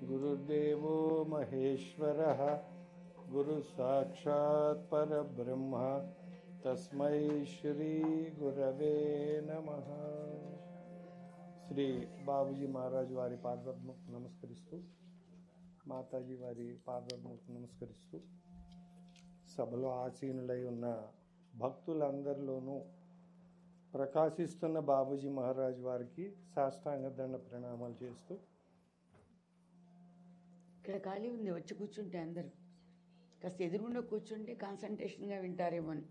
गुरुर्देवो महेश्वरः गुरुसाक्षात् परब्रह्म तस्मै श्रीगुरवे నమః శ్రీ బాబుజీ మహారాజు వారి పాదపద్మకు నమస్కరిస్తూ మాతాజీ వారి పాదపద్మకు నమస్కరిస్తూ సభలో ఆసీనులై ఉన్న భక్తులందరిలోనూ ప్రకాశిస్తున్న బాబుజీ మహారాజ్ వారికి సాష్టాంగ దండ ప్రణామాలు చేస్తూ ఇక్కడ ఖాళీ ఉంది వచ్చి కూర్చుంటే అందరూ కాస్త ఎదురుగుండా కూర్చుంటే కాన్సన్ట్రేషన్గా వింటారేమో అని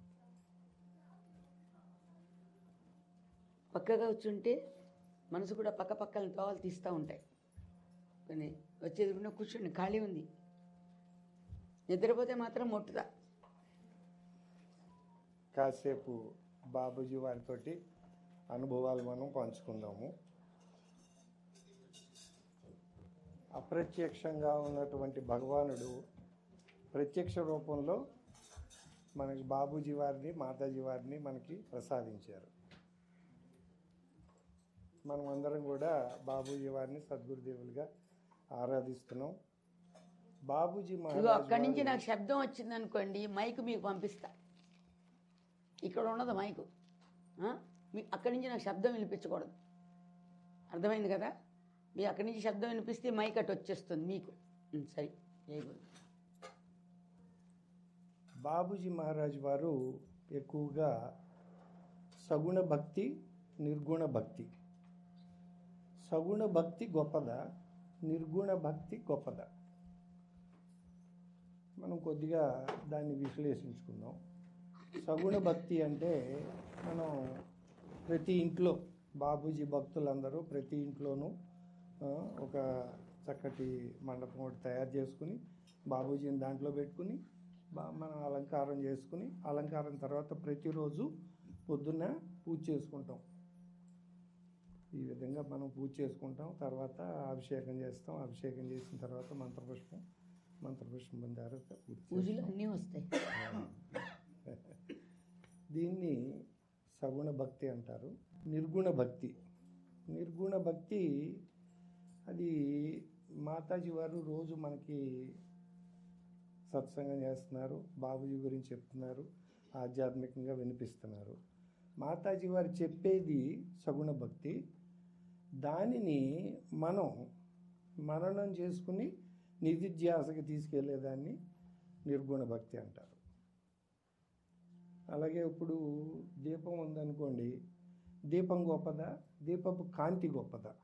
పక్కగా కూర్చుంటే మనసు కూడా పక్క పక్కన తోవలు తీస్తూ ఉంటాయి కానీ వచ్చి ఎదురుగుండా కూర్చోండి ఖాళీ ఉంది నిద్రపోతే మాత్రం మొట్టుదా కాసేపు బాబుజీ వారితోటి అనుభవాలు మనం పంచుకుందాము అప్రత్యక్షంగా ఉన్నటువంటి భగవానుడు ప్రత్యక్ష రూపంలో మనకి బాబూజీ వారిని మాతాజీ వారిని మనకి ప్రసాదించారు మనం అందరం కూడా బాబూజీ వారిని సద్గురుదేవులుగా ఆరాధిస్తున్నాం బాబూజీ ఇదిగో మహారాజ్ అక్కడి నుంచి వారు- నాకు శబ్దం వచ్చింది అనుకోండి మైక్ మీకు పంపిస్తా ఇక్కడ ఉన్నది మైకు ఆ? మీ అక్కడి నుంచి నాకు శబ్దం వినిపించకూడదు అర్థమైంది కదా మీ అక్కడి నుంచి శబ్దం వినిపిస్తే మైక్ అటు వచ్చేస్తుంది మీకు ఉం, సరే జై గురు బాబూజీ మహారాజ్ వారు ఎక్కువగా సగుణ భక్తి నిర్గుణ భక్తి సగుణ భక్తి గొప్పదా నిర్గుణ భక్తి గొప్పదా మనం కొద్దిగా దాన్ని విశ్లేషించుకుందాం సగుణ భక్తి అంటే మనం ప్రతి ఇంట్లో బాబూజీ భక్తులందరూ ప్రతి ఇంట్లోనూ ఆ, ఒక చక్కటి మండపం ఒకటి తయారు చేసుకుని బాబూజీని దాంట్లో పెట్టుకుని బా మనం అలంకారం చేసుకుని అలంకారం తర్వాత ప్రతిరోజు పొద్దున్న పూజ చేసుకుంటాం ఈ విధంగా మనం పూజ చేసుకుంటాం తర్వాత అభిషేకం చేస్తాం అభిషేకం చేసిన తర్వాత మంత్రపుష్పం మంత్రపుష్పం పొందిన తర్వాత పూజ చేస్తాం. పూజలు అన్నీ వస్తాయి దీన్ని సగుణ భక్తి అంటారు నిర్గుణ భక్తి నిర్గుణ భక్తి అది మాతాజీ వారు రోజు మనకి సత్సంగం చేస్తున్నారు బాబుజీ గురించి చెప్తున్నారు ఆధ్యాత్మికంగా వినిపిస్తున్నారు మాతాజీ వారు చెప్పేది సగుణ భక్తి దానిని మనం మననం చేసుకుని నిధిధ్యాసకి తీసుకెళ్లేదాన్ని నిర్గుణ భక్తి అంటారు అలాగే ఇప్పుడు దీపం ఉందనుకోండి దీపం గొప్పదా దీపపు కాంతి గొప్పదా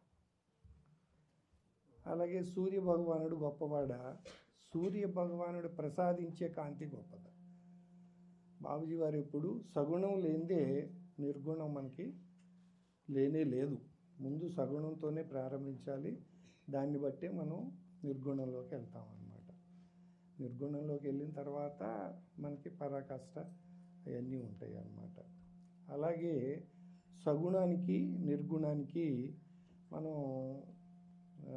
అలాగే సూర్య భగవానుడు గొప్పవాడా సూర్య భగవానుడు ప్రసాదించే కాంతి గొప్పదా బాబుజీ వారు ఇప్పుడు సగుణం లేనిదే నిర్గుణం మనకి లేనే లేదు ముందు సగుణంతోనే ప్రారంభించాలి దాన్ని బట్టే మనం నిర్గుణంలోకి వెళ్తాం అన్నమాట నిర్గుణంలోకి వెళ్ళిన తర్వాత మనకి పరాకాష్ట అవన్నీ ఉంటాయి అన్నమాట అలాగే సగుణానికి నిర్గుణానికి మనం ఆ,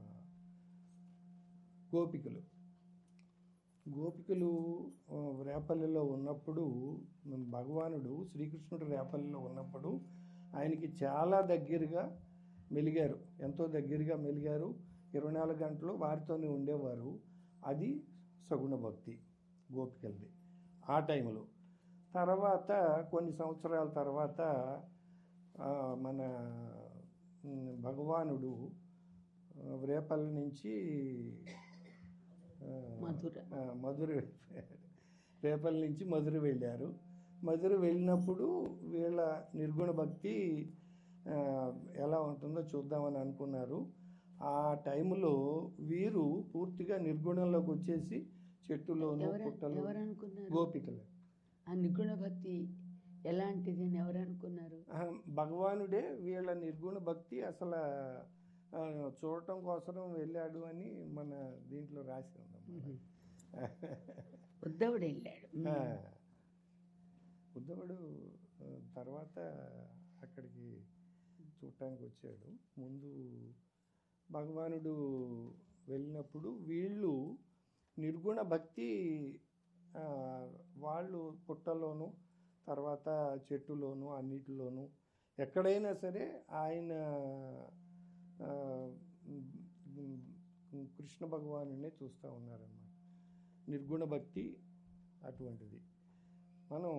గోపికలు గోపికలు ఆ, రేపల్లిలో ఉన్నప్పుడు భగవానుడు శ్రీకృష్ణుడు రేపల్లిలో ఉన్నప్పుడు ఆయనకి చాలా దగ్గరగా మెలిగారు ఎంతో దగ్గరగా మెలిగారు ఇరవై నాలుగు గంటలు వారితోనే ఉండేవారు అది సగుణ భక్తి గోపికలది ఆ టైంలో తర్వాత కొన్ని సంవత్సరాల తర్వాత ఆ, మన ఉమ్, భగవానుడు ఆ, రేపల్లి నుంచి ఆ, మధుర ఆ, మధుర వెళ్ళిపోయారు రేపల్ నుంచి మధుర వెళ్ళారు మధుర వెళ్ళినప్పుడు వీళ్ళ నిర్గుణ భక్తి ఆ, ఎలా ఉంటుందో చూద్దామని అనుకున్నారు ఆ టైంలో వీరు పూర్తిగా నిర్గుణంలోకి వచ్చేసి చెట్టులోను ఎవరు పుట్టలు ఎవరు అనుకున్నారు గోపికలు ఆ నిగుణ భక్తి ఎలాంటిది అని ఎవరు అనుకున్నారు ఆ, భగవానుడే వీళ్ళ నిర్గుణ భక్తి అసలు ఆ, చూడటం కోసం వెళ్ళాడు అని మన దీంట్లో రాసి ఉందన్నమాట ఉద్ధవుడు వెళ్ళాడు ఆ, ఉద్ధవుడు ఆ, తర్వాత అక్కడికి చూడటానికి వచ్చాడు ముందు భగవానుడు వెళ్ళినప్పుడు వీళ్ళు నిర్గుణ భక్తి ఆ, వాళ్ళు పుట్టలోను తర్వాత చెట్టులోను అన్నిటిలోను ఎక్కడైనా సరే ఆయన ఆ, కృష్ణ భగవానునే చూస్తూ ఉన్నారన్నమాట నిర్గుణ భక్తి అటువంటిది మనం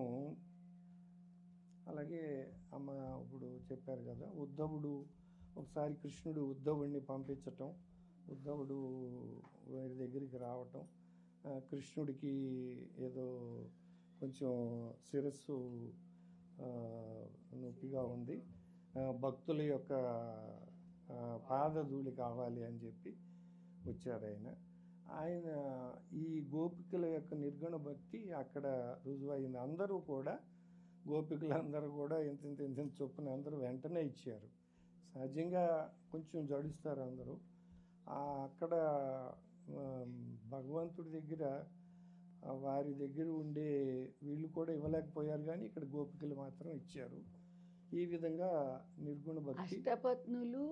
అలాగే అమ్మ ఇప్పుడు చెప్పారు కదా ఉద్ధవుడు ఒకసారి కృష్ణుడు ఉద్ధవుడిని పంపించటం ఉద్ధవుడు వారి దగ్గరికి రావటం ఆ, కృష్ణుడికి ఏదో కొంచెం శిరస్సు ఆ, నొప్పిగా ఉంది ఆ, భక్తుల యొక్క ఆ, పాదధూళి కావాలి అని చెప్పి వచ్చారు ఆయన ఆయన ఈ గోపికల యొక్క నిర్గుణ భక్తి అక్కడ రుజువైంది అందరూ కూడా గోపికలందరూ కూడా ఇంత ఇంత ఇంత ఇంత చొప్పున అందరూ వెంటనే ఇచ్చారు సహజంగా కొంచెం జడుస్తారు అందరూ ఆ అక్కడ ఆ, భగవంతుడి దగ్గర ఆ, వారి దగ్గర ఉండే వీళ్ళు కూడా ఇవ్వలేకపోయారు కానీ ఇక్కడ గోపికలు మాత్రం ఇచ్చారు ఈ విధంగా నిర్గుణ భక్తి అష్టపత్నులు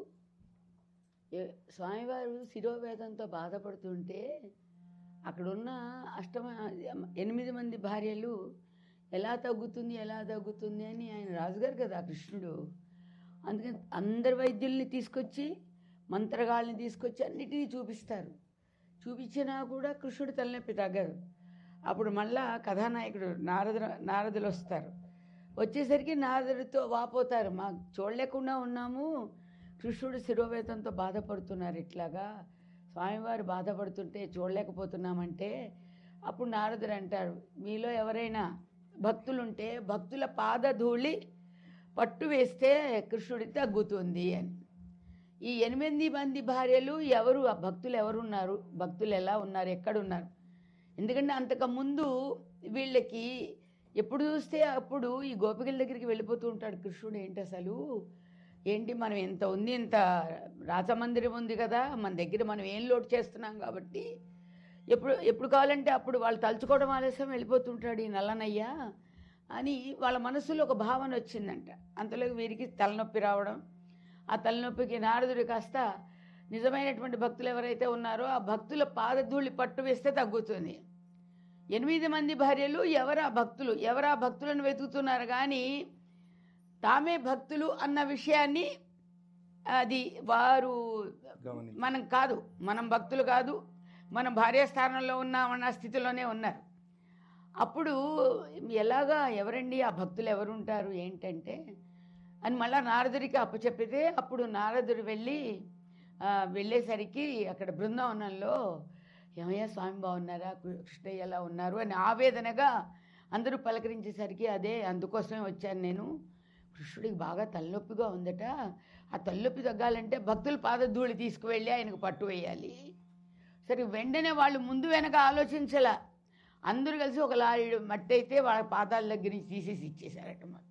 ఏ- స్వామివారు శిరోవేదంతో బాధపడుతుంటే అక్కడున్న అష్టమ ఎనిమిది మంది భార్యలు ఎలా తగ్గుతుంది ఎలా తగ్గుతుంది అని ఆయన రాజుగారు కదా కృష్ణుడు అందుకని అందరి వైద్యుల్ని తీసుకొచ్చి మంత్రగాళ్ళని తీసుకొచ్చి అన్నిటినీ చూపిస్తారు చూపించినా కూడా కృష్ణుడు తలనొప్పి తగ్గదు అప్పుడు మళ్ళా కథానాయకుడు నారద నారదులు వస్తారు వచ్చేసరికి నారదుడితో వాపోతారు మాకు చూడలేకుండా ఉన్నాము కృష్ణుడు శిరోవేదంతో బాధపడుతున్నారు ఇట్లాగా స్వామివారు బాధపడుతుంటే చూడలేకపోతున్నామంటే అప్పుడు నారదుడు అంటారు మీలో ఎవరైనా భక్తులుంటే భక్తుల పాదధూళి పట్టు వేస్తే కృష్ణుడికి తగ్గుతుంది అని ఈ ఎనిమిది మంది భార్యలు ఎవరు ఆ భక్తులు ఎవరున్నారు భక్తులు ఎలా ఉన్నారు ఎక్కడున్నారు ఎందుకంటే అంతకుముందు వీళ్ళకి ఎప్పుడు చూస్తే అప్పుడు ఈ గోపికల దగ్గరికి వెళ్ళిపోతూ ఉంటాడు కృష్ణుడు ఏంటి అసలు ఏంటి మనం ఇంత ఉంది ఇంత రాజమందిరం ఉంది కదా మన దగ్గర మనం ఏం లోటు చేస్తున్నాం కాబట్టి ఎప్పుడు ఎప్పుడు కావాలంటే అప్పుడు వాళ్ళు తలుచుకోవడం ఆలస్యం వెళ్ళిపోతుంటాడు ఈ నల్లనయ్య అని వాళ్ళ మనసులో ఒక భావన వచ్చిందంట అంతలో వీరికి తలనొప్పి రావడం ఆ తలనొప్పికి నారదుడు కాస్త నిజమైనటువంటి భక్తులు ఎవరైతే ఉన్నారో ఆ భక్తుల పాదధూళి పట్టు వేస్తే తగ్గుతుంది ఎనిమిది మంది భార్యలు ఎవరా భక్తులు ఎవరా భక్తులను వెతుకుతున్నారు కానీ తామే భక్తులు అన్న విషయాన్ని అది వారు గమనించి మనం కాదు మనం భక్తులు కాదు మనం భార్యాస్థానంలో ఉన్నామన్న స్థితిలోనే ఉన్నారు అప్పుడు ఎలాగా ఎవరండి ఆ భక్తులు ఎవరుంటారు ఏంటంటే అని మళ్ళా నారదుడికి అప్పచెప్పితే అప్పుడు నారదుడు వెళ్ళి ఆ, వెళ్ళేసరికి అక్కడ బృందావనంలో ఏమయ్యా స్వామి బాగున్నారా కృష్ణయ్య ఎలా ఉన్నారు అని ఆవేదనగా అందరూ పలకరించేసరికి అదే అందుకోసమే వచ్చాను నేను కృష్ణుడికి బాగా తలనొప్పిగా ఉందట ఆ తలనొప్పి తగ్గాలంటే భక్తుల పాదధూళి తీసుకువెళ్ళి ఆయనకు పట్టు వేయాలి సరే వెంటనే వాళ్ళు ముందు వెనక ఆలోచించలా అందరూ కలిసి ఒక లారీడు మట్టి అయితే వాళ్ళ పాదాల దగ్గర నుంచి తీసేసి ఇచ్చేశారట మొత్తం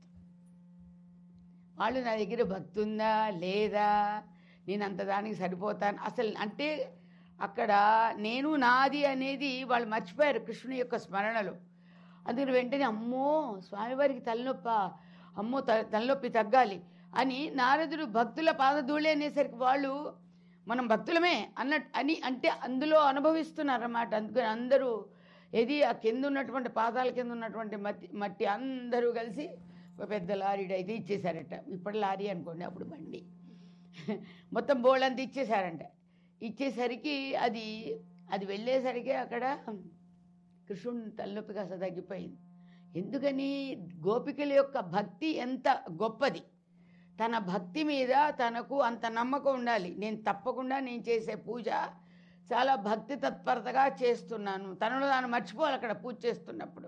వాళ్ళు నా దగ్గర భక్తి ఉందా లేదా నేను అంత దానికి సరిపోతాను అసలు అంటే అక్కడ నేను నాది అనేది వాళ్ళు మర్చిపోయారు కృష్ణుని యొక్క స్మరణలో అందుకని వెంటనే అమ్మో స్వామివారికి తలనొప్ప అమ్మో త తలనొప్పి తగ్గాలి అని నారదుడు భక్తుల పాదధూళి అనేసరికి వాళ్ళు మనం భక్తులమే అన్నట్టు అని అంటే అందులో అనుభవిస్తున్నారన్నమాట అందుకని అందరూ ఏది ఆ కింద ఉన్నటువంటి పాదాల కింద ఉన్నటువంటి మట్టి మట్టి అందరూ కలిసి ఒక పెద్ద లారీడు అయితే ఇచ్చేశారట ఇప్పుడు లారీ అనుకోండి అప్పుడు బండి మొత్తం బోళ్ళంత ఇచ్చేశారంట ఇచ్చేసరికి అది అది వెళ్ళేసరికి అక్కడ కృష్ణుని తలనొప్పి కాస్త తగ్గిపోయింది ఎందుకని గోపికల యొక్క భక్తి ఎంత గొప్పది తన భక్తి మీద తనకు అంత నమ్మకం ఉండాలి నేను తప్పకుండా నేను చేసే పూజ చాలా భక్తి తత్పరతగా చేస్తున్నాను తనను తాను మర్చిపోవాలి అక్కడ పూజ చేస్తున్నప్పుడు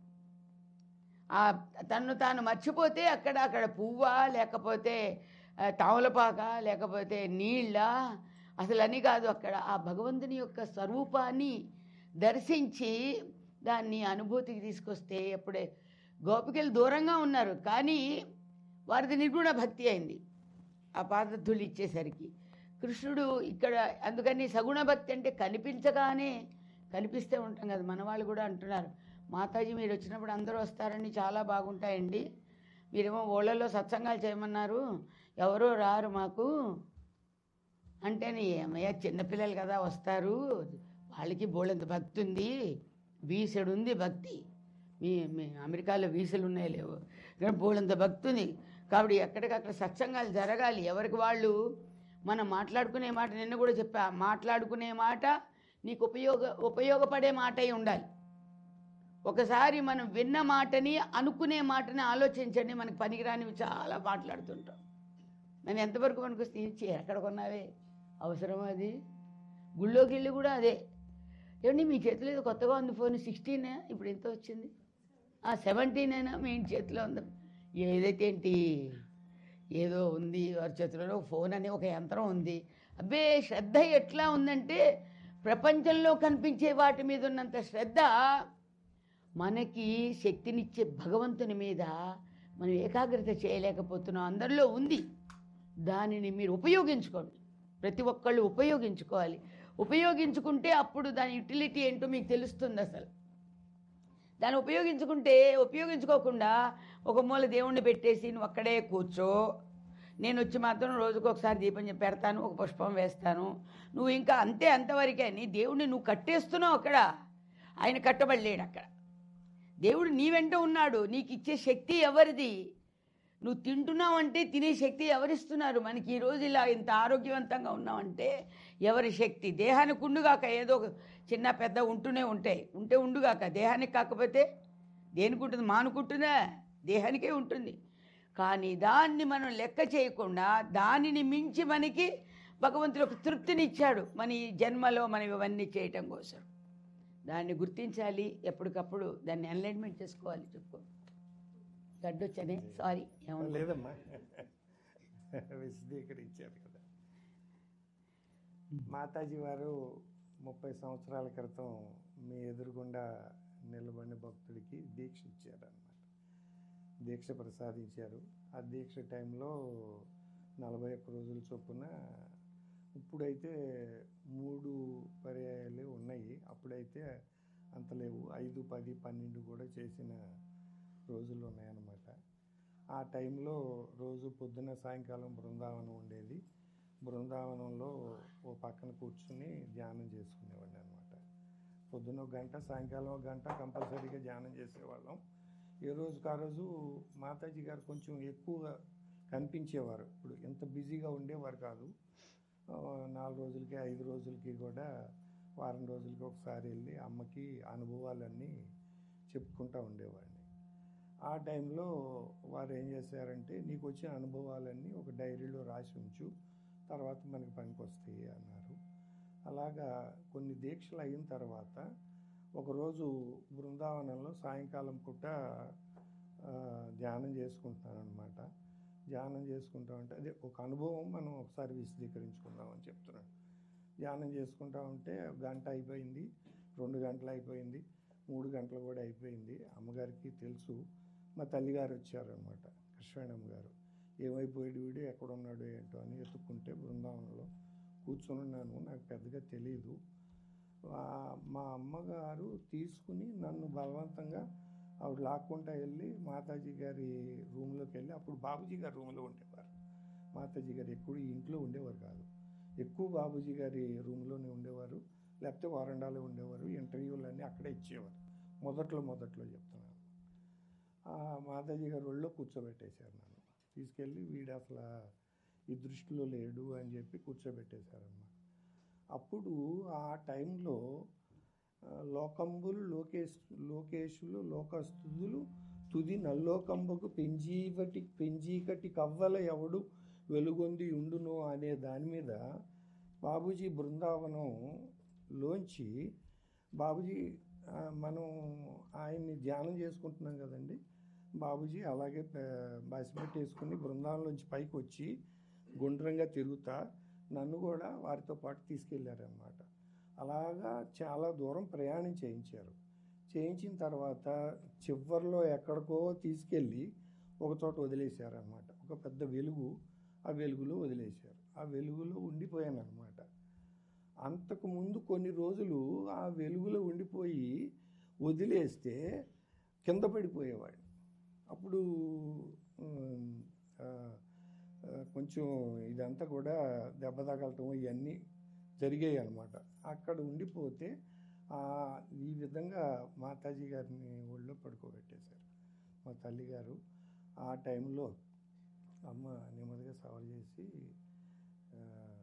ఆ తను తాను మర్చిపోతే అక్కడ అక్కడ పువ్వా లేకపోతే ఆ, తమలపాక లేకపోతే నీళ్ళ అసలు అని కాదు అక్కడ ఆ భగవంతుని యొక్క స్వరూపాన్ని దర్శించి దాన్ని అనుభూతికి తీసుకొస్తే అప్పుడే గోపికలు దూరంగా ఉన్నారు కానీ వారిది నిర్గుణ భక్తి అయింది ఆ పాదధులు ఇచ్చేసరికి కృష్ణుడు ఇక్కడ అందుకని సగుణ భక్తి అంటే కనిపించగానే కనిపిస్తే ఉంటాం కదా మన వాళ్ళు కూడా అంటున్నారు మాతాజీ మీరు వచ్చినప్పుడు అందరూ వస్తారని చాలా బాగుంటాయండి మీరేమో ఓళ్ళలో సత్సంగాలు చేయమన్నారు ఎవరో రారు మాకు అంటేనే ఏమయ్యా చిన్నపిల్లలు కదా వస్తారు వాళ్ళకి బోళ్ళంత భక్తి ఉంది వీసెడు ఉంది భక్తి మీ మీ అమెరికాలో వీసలు ఉన్నాయి లేవు ఇక్కడ బోళ్ళంత భక్తి ఉంది కాబట్టి ఎక్కడికక్కడ సత్సంగాలు జరగాలి ఎవరికి వాళ్ళు మనం మాట్లాడుకునే మాట నిన్న కూడా చెప్పా మాట్లాడుకునే మాట నీకు ఉపయోగ ఉపయోగపడే మాట అయి ఉండాలి ఒకసారి మనం విన్న మాటని అనుకునే మాటని ఆలోచించండి మనకి పనికిరానివి చాలా మాట్లాడుతుంటాం నేను ఎంతవరకు మనకు వస్తే ఇచ్చి ఎక్కడ కొన్నావే అవసరం అది గుళ్ళోకి వెళ్ళి కూడా అదే ఏమండి మీ చేతిలో ఏదో కొత్తగా ఉంది ఫోన్ సిక్స్టీన్ ఇప్పుడు ఎంత వచ్చింది సెవెంటీన్ అయినా మీ ఇంటి చేతిలో ఉంది ఏదైతే ఏంటి ఏదో ఉంది వారి చేతిలో ఫోన్ అనే ఒక యంత్రం ఉంది అబ్బే శ్రద్ధ ఎట్లా ఉందంటే ప్రపంచంలో కనిపించే వాటి మీద ఉన్నంత శ్రద్ధ మనకి శక్తినిచ్చే భగవంతుని మీద మనం ఏకాగ్రత చేయలేకపోతున్నాం అందరిలో ఉంది దానిని మీరు ఉపయోగించుకోండి ప్రతి ఒక్కళ్ళు ఉపయోగించుకోవాలి ఉపయోగించుకుంటే అప్పుడు దాని యూటిలిటీ ఏంటో మీకు తెలుస్తుంది అసలు దాన్ని ఉపయోగించుకుంటే ఉపయోగించుకోకుండా ఒక మూల దేవుణ్ణి పెట్టేసి నువ్వు అక్కడే కూర్చో నేను వచ్చి మాత్రం రోజుకు ఒకసారి దీపం చెప్పి పెడతాను ఒక పుష్పం వేస్తాను నువ్వు ఇంకా అంతే అంతవరకే నీ దేవుణ్ణి నువ్వు కట్టేస్తున్నావు అక్కడ ఆయన కట్టబడలేడు అక్కడ దేవుడు నీ వెంట ఉన్నాడు నీకు ఇచ్చే శక్తి ఎవరిది నువ్వు తింటున్నావంటే తినే శక్తి ఎవరిస్తున్నారు మనకి ఈ రోజు ఇలా ఇంత ఆరోగ్యవంతంగా ఉన్నామంటే ఎవరి శక్తి దేహానికి ఉండుగాక ఏదో ఒక చిన్న పెద్ద ఉంటూనే ఉంటాయి ఉంటే ఉండుగాక దేహానికి కాకపోతే దేనికి ఉంటుంది మానుకుంటుందా దేహానికే ఉంటుంది కానీ దాన్ని మనం లెక్క చేయకుండా దానిని మించి మనకి భగవంతుడు ఒక తృప్తినిచ్చాడు మన ఈ జన్మలో మనం ఇవన్నీ చేయటం కోసం దాన్ని గుర్తించాలి ఎప్పటికప్పుడు దాన్ని ఎన్లైన్మెంట్ చేసుకోవాలి చెప్పుకో గడ్డొచ్చనే సారీ ఏమన్నా లేదమ్మా విశదీకరించారు కదా మాతాజీ వారు ముప్పై సంవత్సరాల క్రితం మీ ఎదురుగుండా నిలబడిన భక్తుడికి దీక్ష ఇచ్చారన్నమాట దీక్ష ప్రసాదించారు ఆ దీక్ష టైంలో నలభై ఒక్క రోజుల చొప్పున ఇప్పుడైతే మూడు పర్యాయాలు ఉన్నాయి అప్పుడైతే అంత లేవు ఐదు పది పన్నెండు కూడా చేసిన రోజులు ఉన్నాయన్నమాట ఆ టైంలో రోజు పొద్దున సాయంకాలం బృందావనం ఉండేది బృందావనంలో ఓ పక్కన కూర్చుని ధ్యానం చేసుకునేవాడిని అనమాట పొద్దున ఒక గంట సాయంకాలం ఒక గంట కంపల్సరీగా ధ్యానం చేసేవాళ్ళం ఏ రోజుకి ఆ రోజు మాతాజీ గారు కొంచెం ఎక్కువ కనిపించేవారు ఇప్పుడు ఎంత బిజీగా ఉండేవారు కాదు ఆ, నాలుగు రోజులకి ఐదు రోజులకి కూడా వారం రోజులకి ఒకసారి వెళ్ళి అమ్మకి అనుభవాలన్నీ చెప్పుకుంటూ ఉండేవాడిని ఆ టైంలో వారు ఏం చేశారంటే నీకు వచ్చిన అనుభవాలన్నీ ఒక డైరీలో రాసి ఉంచు తర్వాత మనకి పనికి వస్తాయి అన్నారు అలాగా కొన్ని దీక్షలు అయిన తర్వాత ఒకరోజు బృందావనంలో సాయంకాలం పూట ఆ, ధ్యానం చేసుకుంటున్నాను అనమాట ధ్యానం చేసుకుంటా ఉంటే అదే ఒక అనుభవం మనం ఒకసారి విశదీకరించుకుందాం అని చెప్తున్నాను ధ్యానం చేసుకుంటా ఉంటే గంట అయిపోయింది రెండు గంటలు అయిపోయింది మూడు గంటలు కూడా అయిపోయింది అమ్మగారికి తెలుసు మా తల్లిగారు వచ్చారనమాట కృష్ణమ్మ గారు ఏమైపోయాడు వీడు ఎక్కడ ఉన్నాడు ఏంటో అని ఎత్తుక్కుంటే బృందావనంలో కూర్చొని ఉన్నాను నాకు పెద్దగా తెలియదు ఆ- మా అమ్మగారు తీసుకుని నన్ను బలవంతంగా ఆవిడ లాక్కుంటా వెళ్ళి మాతాజీ గారి రూమ్లోకి వెళ్ళి అప్పుడు బాబుజీ గారి రూమ్లో ఉండేవారు మాతాజీ గారు ఎప్పుడు ఈ ఇంట్లో ఉండేవారు కాదు ఎక్కువ బాబుజీ గారి రూమ్లోనే ఉండేవారు లేకపోతే వరండాలో ఉండేవారు ఇంటర్వ్యూలన్నీ అక్కడే ఇచ్చేవారు మొదట్లో మొదట్లో చెప్తున్నాను ఆ మాతాజీ గారు ఒళ్ళో కూర్చోబెట్టేశారు నన్ను తీసుకెళ్ళి వీడు అసలు ఈ దృష్టిలో లేడు అని చెప్పి కూర్చోబెట్టేశారన్నమాట అప్పుడు ఆ టైంలో ఆ, లోకంబులు లోకేశ్ లోకేశులు లోకస్తుదులు తుది నల్లోకంబకు పెంజీవటి పెంజీకటి కవ్వల ఎవడు వెలుగొంది ఉండును అనే దాని మీద బాబూజీ బృందావనం లోంచి బాబూజీ ఆ, మనం ఆయన్ని ధ్యానం చేసుకుంటున్నాం కదండి బాబూజీ అలాగే బాసిపెట్టి వేసుకుని బృందావనంలోంచి పైకి వచ్చి గుండ్రంగా తిరుగుతా నన్ను కూడా వారితో పాటు తీసుకెళ్ళారనమాట అలాగా చాలా దూరం ప్రయాణం చేయించారు చేయించిన తర్వాత చివరిలో ఎక్కడికో తీసుకెళ్ళి ఒక చోట వదిలేశారనమాట ఒక పెద్ద వెలుగు ఆ వెలుగులో వదిలేశారు ఆ వెలుగులో ఉండిపోయాను అనమాట అంతకుముందు కొన్ని రోజులు ఆ వెలుగులో ఉండిపోయి వదిలేస్తే కింద పడిపోయేవాడిని అప్పుడు ఉమ్, ఆ, ఆ, కొంచెం ఇదంతా కూడా దెబ్బ తగలటం ఇవన్నీ జరిగాయి అనమాట అక్కడ ఉండిపోతే ఆ, ఈ విధంగా మాతాజీ గారిని ఒళ్ళో పడుకోబెట్టేశారు మా తల్లిగారు ఆ టైంలో అమ్మ నెమ్మదిగా సవర్ చేసి ఆ,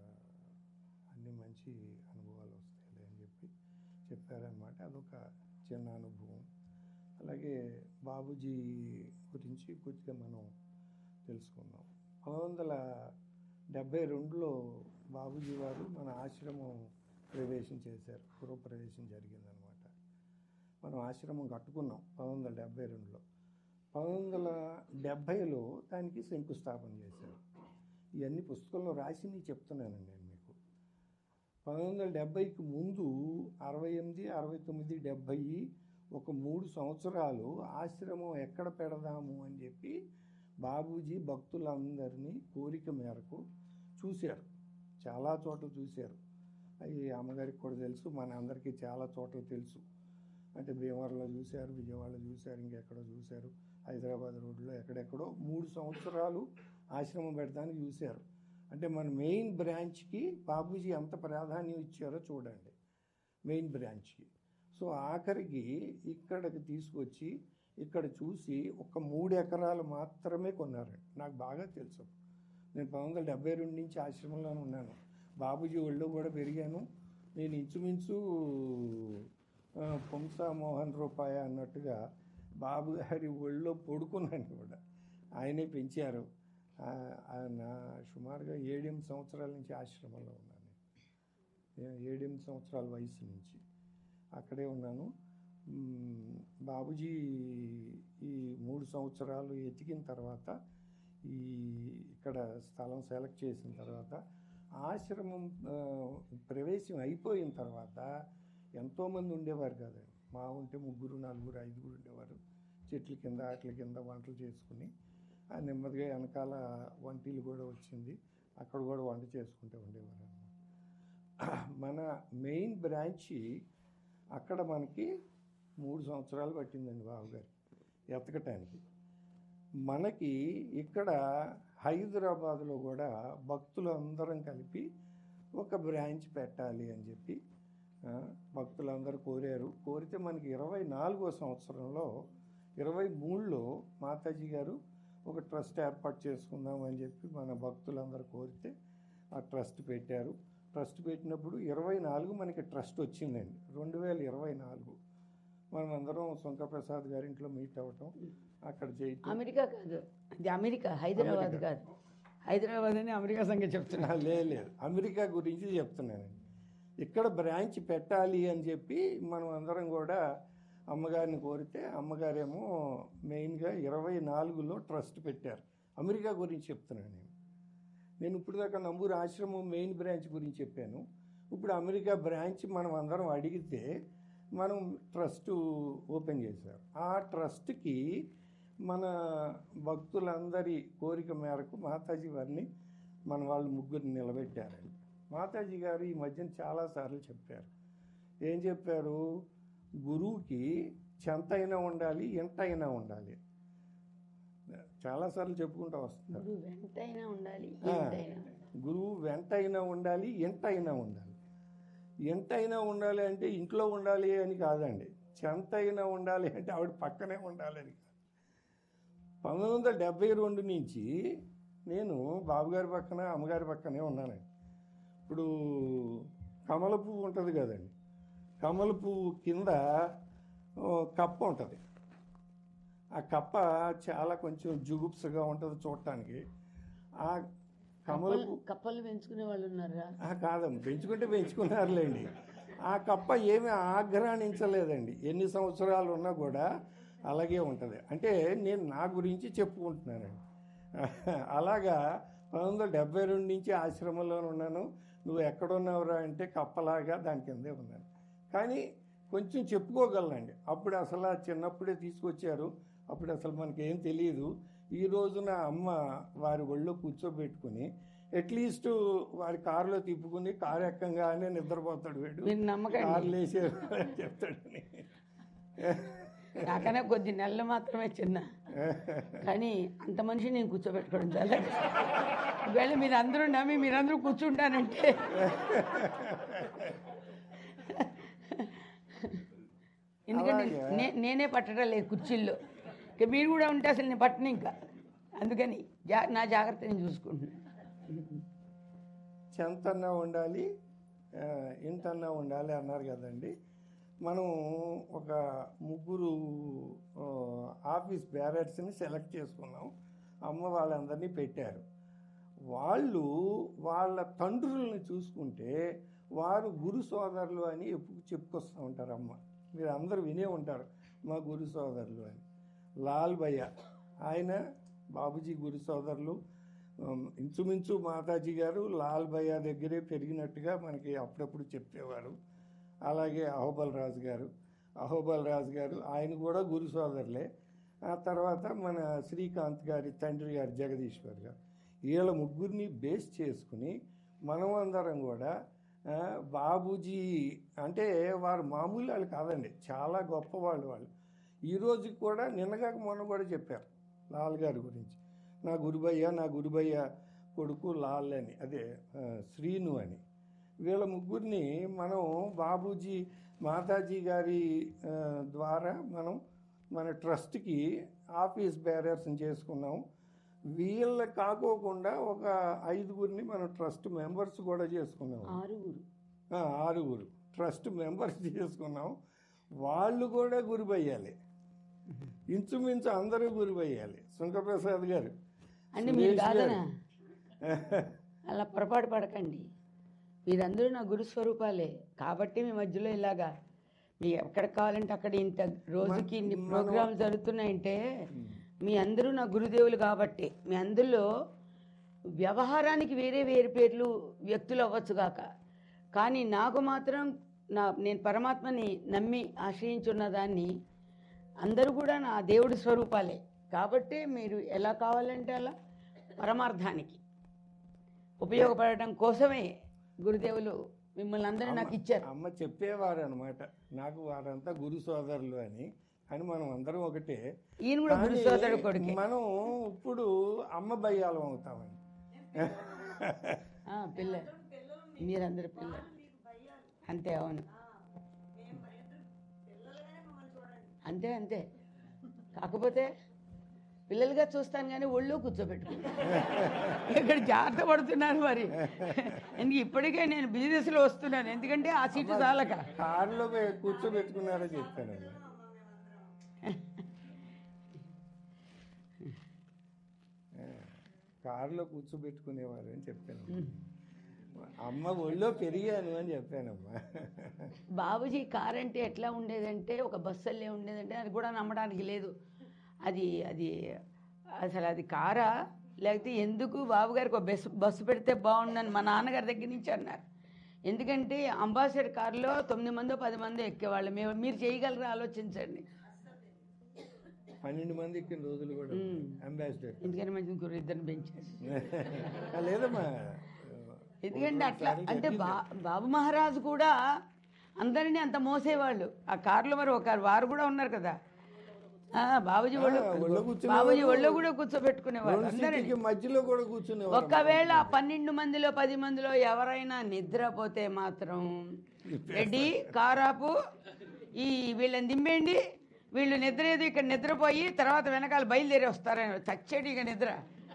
మంచి అనుభవాలు వస్తాయి అని చెప్పి చెప్పారనమాట అదొక చిన్న అనుభవం అలాగే బాబూజీ గురించి కొద్దిగా మనం తెలుసుకుందాం పంతొమ్మిది వందల డెబ్బై రెండులో బాబూజీ వారు మన ఆశ్రమం ప్రవేశం చేశారు గృహప్రవేశం జరిగిందనమాట మనం ఆశ్రమం కట్టుకున్నాం పంతొమ్మిది వందల డెబ్బై రెండులో పంతొమ్మిది వందల డెబ్భైలో దానికి శంకుస్థాపన చేశారు ఇవన్నీ పుస్తకంలో రాసి చెప్తున్నానండి నేను మీకు పంతొమ్మిది వందల డెబ్భైకి ముందు అరవై ఎనిమిది అరవై తొమ్మిది డెబ్భై ఒక మూడు సంవత్సరాలు ఆశ్రమం ఎక్కడ పెడదాము అని చెప్పి బాబూజీ భక్తులందరినీ కోరిక మేరకు చూశారు చాలా చోట్ల చూశారు అవి అమ్మగారికి కూడా తెలుసు మన అందరికీ చాలా చోట్ల తెలుసు అంటే భీమవరంలో చూశారు విజయవాడలో చూశారు ఇంకెక్కడో చూశారు హైదరాబాద్ రోడ్లో ఎక్కడెక్కడో మూడు సంవత్సరాలు ఆశ్రమం పెడతానికి చూశారు అంటే మన మెయిన్ బ్రాంచ్కి బాబూజీ ఎంత ప్రాధాన్యం ఇచ్చారో చూడండి మెయిన్ బ్రాంచ్కి సో ఆఖరికి ఇక్కడికి తీసుకొచ్చి ఇక్కడ చూసి ఒక మూడు ఎకరాలు మాత్రమే కొన్నారండి నాకు బాగా తెలుసు నేను పంతొమ్మిది వందల డెబ్బై రెండు నుంచి ఆశ్రమంలోనే ఉన్నాను బాబూజీ ఒళ్ళో కూడా పెరిగాను నేను ఇంచుమించు ఆ, పుంసా మోహన్ రూపాయ అన్నట్టుగా బాబు గారి ఒళ్ళో పడుకున్నాను కూడా ఆయనే పెంచారు ఆ, ఆయన సుమారుగా ఏడెనిమిది సంవత్సరాల నుంచి ఆశ్రమంలో ఉన్నాను ఏ- ఏడెనిమిది సంవత్సరాల వయసు నుంచి అక్కడే ఉన్నాను మ్మ్, బాబుజీ ఈ మూడు సంవత్సరాలు ఎతికిన తర్వాత ఈ ఇక్కడ స్థలం సెలెక్ట్ చేసిన తర్వాత ఆశ్రమం ఆ, ప్రవేశం అయిపోయిన తర్వాత ఎంతోమంది ఉండేవారు కదండి మా ఉంటే ముగ్గురు నలుగురు ఐదుగురు ఉండేవారు చెట్ల కింద ఆటల కింద వంటలు చేసుకుని ఆ నెమ్మదిగా వెనకాల వంటిలు కూడా వచ్చింది అక్కడ కూడా వంట చేసుకుంటూ ఉండేవారు అన్నమాట మన మెయిన్ బ్రాంచి అక్కడ మనకి మూడు సంవత్సరాలు పట్టిందండి బాబుగారు ఎతకటానికి మనకి ఇక్కడ హైదరాబాద్లో కూడా భక్తులు అందరం కలిపి ఒక బ్రాంచ్ పెట్టాలి అని చెప్పి ఆ, భక్తులందరూ కోరారు కోరితే మనకి ఇరవై నాలుగో సంవత్సరంలో ఇరవై మూడులో మాతాజీ గారు ఒక ట్రస్ట్ ఏర్పాటు చేసుకుందాం అని చెప్పి మన భక్తులందరూ కోరితే ఆ ట్రస్ట్ పెట్టారు ట్రస్ట్ పెట్టినప్పుడు ఇరవై నాలుగు మనకి ట్రస్ట్ వచ్చిందండి రెండు వేల ఇరవై నాలుగు మనం అందరం శంకరప్రసాద్ గారింట్లో మీట్ అవ్వటం అక్కడ చేయటం అమెరికా కాదు ఇది అమెరికా హైదరాబాద్ కాదు హైదరాబాద్ అని అమెరికా సంగతి చెప్తున్నా ఆ, లేదు లేదు అమెరికా గురించి చెప్తున్నానండి ఇక్కడ బ్రాంచ్ పెట్టాలి అని చెప్పి మనం అందరం కూడా అమ్మగారిని కోరితే అమ్మగారేమో మెయిన్గా ఇరవై నాలుగులో ట్రస్ట్ పెట్టారు అమెరికా గురించి చెప్తున్నాను నేను నేను ఇప్పుడు దాకా నంబూరు ఆశ్రమం మెయిన్ బ్రాంచ్ గురించి చెప్పాను ఇప్పుడు అమెరికా బ్రాంచ్ మనం అందరం అడిగితే మనం ట్రస్ట్ ఓపెన్ చేశారు ఆ ట్రస్ట్కి మన భక్తులందరి కోరిక మేరకు మాతాజీ వారిని మన వాళ్ళు ముగ్గురిని నిలబెట్టారండి మాతాజీ గారు ఈ మధ్యన చాలాసార్లు చెప్పారు ఏం చెప్పారు గురువుకి చెంతైనా ఉండాలి ఎంతైనా ఉండాలి చాలాసార్లు చెప్పుకుంటూ వస్తున్నారు గురువు వెంటైనా ఉండాలి ఆ, ఏంటైనా గురువు వెంటైనా ఉండాలి ఎంతైనా ఉండాలి ఎంతైనా ఉండాలి అంటే ఇంట్లో ఉండాలి అని కాదండి చెంతైనా ఉండాలి అంటే ఆవిడ పక్కనే ఉండాలి అని కాదు పంతొమ్మిది వందల డెబ్బై రెండు నుంచి నేను బాబుగారి పక్కన అమ్మగారి పక్కనే ఉన్నానండి ఇప్పుడు కమల పువ్వు ఉంటుంది కదండి కమల పువ్వు కింద ఓ, కప్ప ఉంటుంది ఆ కప్ప చాలా కొంచెం జుగుప్సగా ఉంటుంది చూడటానికి ఆ కమల కప్పలు పువ్వు కప్పలు పెంచుకునే వాళ్ళు ఉన్నారా ఆ, కాదమ్మ పెంచుకుంటే పెంచుకున్నారులేండి ఆ కప్ప ఏమీ ఆగ్రహించలేదండి ఎన్ని సంవత్సరాలు ఉన్నా కూడా అలాగే ఉంటుంది అంటే నేను నా గురించి చెప్పుకుంటున్నానండి అలాగా పంతొమ్మిది వందల డెబ్బై రెండు నుంచి ఆశ్రమంలో ఉన్నాను నువ్వు ఎక్కడున్నావురా అంటే కప్పలాగా దాని కిందే ఉన్నాను కానీ కొంచెం చెప్పుకోగలనండి అప్పుడు అసలు ఆ చిన్నప్పుడే తీసుకొచ్చారు అప్పుడు అసలు మనకేం తెలియదు ఈ రోజున అమ్మ వారి ఒళ్ళో కూర్చోబెట్టుకుని అట్లీస్ట్ వారి కారులో తిప్పుకుని కారు ఎక్కంగానే నిద్రపోతాడు వీడు మీరు నమ్మకండి కారు లేచే చెప్తాడని నాకన్నా కొద్ది నెలలు మాత్రమే చిన్న కానీ అంత మనిషి నేను కూర్చోబెట్టుకోవడం చాలా ఒకవేళ మీరు అందరూ నమ్మి మీరందరూ కూర్చుంటానంటే ఎందుకంటే నే- నేనే పట్టడం లేదు కుర్చీల్లో ఇక మీరు కూడా ఉంటే అసలు నేను పట్టను ఇంకా అందుకని జా నా జాగ్రత్త నేను చూసుకుంటున్నాను చెంతన్నా ఉండాలి ఆ, ఇంతన్నా ఉండాలి అన్నారు కదండి మనం ఒక ముగ్గురు ఆ, ఆఫీస్ బ్యారర్స్ని సెలెక్ట్ చేసుకున్నాం అమ్మ వాళ్ళందరినీ పెట్టారు వాళ్ళు వాళ్ళ తండ్రులను చూసుకుంటే వారు గురు సోదరులు అని ఎప్పుడు చెప్పుకొస్తూ ఉంటారు అమ్మ మీరు అందరూ వినే ఉంటారు మా గురు సోదరులు అని లాల్ భయ్య ఆయన బాబుజీ గురు సోదరులు ఉమ్, ఇంచుమించు మాతాజీ గారు లాల్ భయ్య దగ్గరే పెరిగినట్టుగా మనకి అప్పుడప్పుడు చెప్పేవారు అలాగే అహోబల్ రాజు గారు అహోబల్ రాజు గారు ఆయన కూడా గురు సోదరులే ఆ తర్వాత మన శ్రీకాంత్ గారి తండ్రి గారు జగదీశ్వర్ గారు వీళ్ళ ముగ్గురిని బేస్ చేసుకుని మనం అందరం కూడా ఆ, బాబూజీ అంటే వారు మామూలు వాళ్ళు కాదండి చాలా గొప్పవాళ్ళు వాళ్ళు ఈ రోజు కూడా నిన్నగాక మొన్న కూడా చెప్పారు లాల్ గారి గురించి నా గురుబయ్య నా గురుబయ్య కొడుకు లాల్ అని అదే ఆ, శ్రీను అని వీళ్ళ ముగ్గురిని మనం బాబూజీ మాతాజీ గారి ఆ, ద్వారా మనం మన ట్రస్ట్కి ఆఫీస్ బ్యారర్స్ని చేసుకున్నాం వీళ్ళ కాకోకుండా ఒక ఐదుగురిని మనం ట్రస్ట్ మెంబర్స్ కూడా చేసుకున్నాం ఆరుగురు ఆ, ఆరుగురు ట్రస్ట్ మెంబర్స్ చేసుకున్నాం వాళ్ళు కూడా గురిపోయాలి ఇంచుమించు అందరూ గురిపోయాలి శంకరప్రసాద్ గారు అంటే మీరు సురేష్ గారు. కాదనా అలా పొరపాటు పడకండి మీరందరూ నా గురు స్వరూపాలే కాబట్టి మీ మధ్యలో ఇలాగా మీ ఎక్కడ కావాలంటే అక్కడ ఇంత రోజుకి ఇన్ని మనం- ప్రోగ్రాంలు జరుగుతున్నాయంటే మీ అందరూ నా గురుదేవులు కాబట్టి మీ అందులో వ్యవహారానికి వేరే వేరే పేర్లు వ్యక్తులు అవ్వచ్చు గాక కానీ నాకు మాత్రం నా నేను పరమాత్మని నమ్మి ఆశ్రయించున్న దాన్ని అందరూ కూడా నా దేవుడి స్వరూపాలే కాబట్టి మీరు ఎలా కావాలంటే అలా పరమార్థానికి ఉపయోగపడటం కోసమే గురుదేవులు మిమ్మల్ని అందరూ నాకు ఇచ్చారు అమ్మ చెప్పేవారు అనమాట నాకు వారంతా గురు సోదరులు అని అని మనం అందరం ఒకటే ఈయన కూడా గురు కానీ సోదరుడు కొడుకే మనం ఇప్పుడు అమ్మ భయ్యాలం అవుతామని ఆ, పిల్ల మీరందరూ పిల్లలు అంతే అవును అంతే అంతే కాకపోతే పిల్లలుగా చూస్తాను కానీ ఒళ్ళో కూర్చోబెట్టుకున్నాను ఇక్కడ జాగ్రత్త పడుతున్నారు మరి ఎందుకు ఇప్పటికే నేను బిజినెస్లో వస్తున్నాను ఎందుకంటే ఆ సీటు చాలక కారులో పోయి కూర్చోబెట్టుకున్నారో చెప్పాను కారులో కూర్చోబెట్టుకునేవారు అని చెప్పాను అమ్మ ఒళ్ళో పెరిగాను అని చెప్పానమ్మా బాబుజీ కార్ అంటే ఎట్లా ఉండేదంటే ఒక బస్సల్లే ఉండేదంటే అది కూడా నమ్మడానికి లేదు అది అది అసలు అది కారా లేకపోతే ఎందుకు బాబు గారికి ఒక బస్సు బస్సు పెడితే బాగుండని మా నాన్నగారి దగ్గర నుంచి అన్నారు ఎందుకంటే అంబాసిడర్ కారులో తొమ్మిది మందో పది మందో ఎక్కేవాళ్ళు మేము మీరు చేయగలరా ఆలోచించండి పన్నెండు మంది ఎక్కిన రోజులు కూడా అంబాసిడర్ ఎందుకని మంచి ఇంకొకరు ఇద్దరిని పెంచారు లేదమ్మా ఎందుకంటే అట్లా అంటే బా బాబు మహారాజు కూడా అందరినీ అంత మోసేవాళ్ళు ఆ కారులో మరి ఒక వారు కూడా ఉన్నారు కదా ఆ, బాబుజీ ఒళ్ళు ఒళ్ళో కూర్చునే బాబుజీ ఒళ్ళో కూడా కూర్చోబెట్టుకునేవాళ్ళు రెండు అందరినీ సీట్లకి మధ్యలో కూడా కూర్చునేవారు ఒకవేళ పన్నెండు మందిలో పది మందిలో ఎవరైనా నిద్రపోతే మాత్రం రెడ్డి కారాపు ఈ వీళ్ళని దింపేయండి వీళ్ళు నిద్ర ఏదో ఇక్కడ నిద్రపోయి తర్వాత వెనకాల బయలుదేరి వస్తారని చచ్చేటి ఇక నిద్ర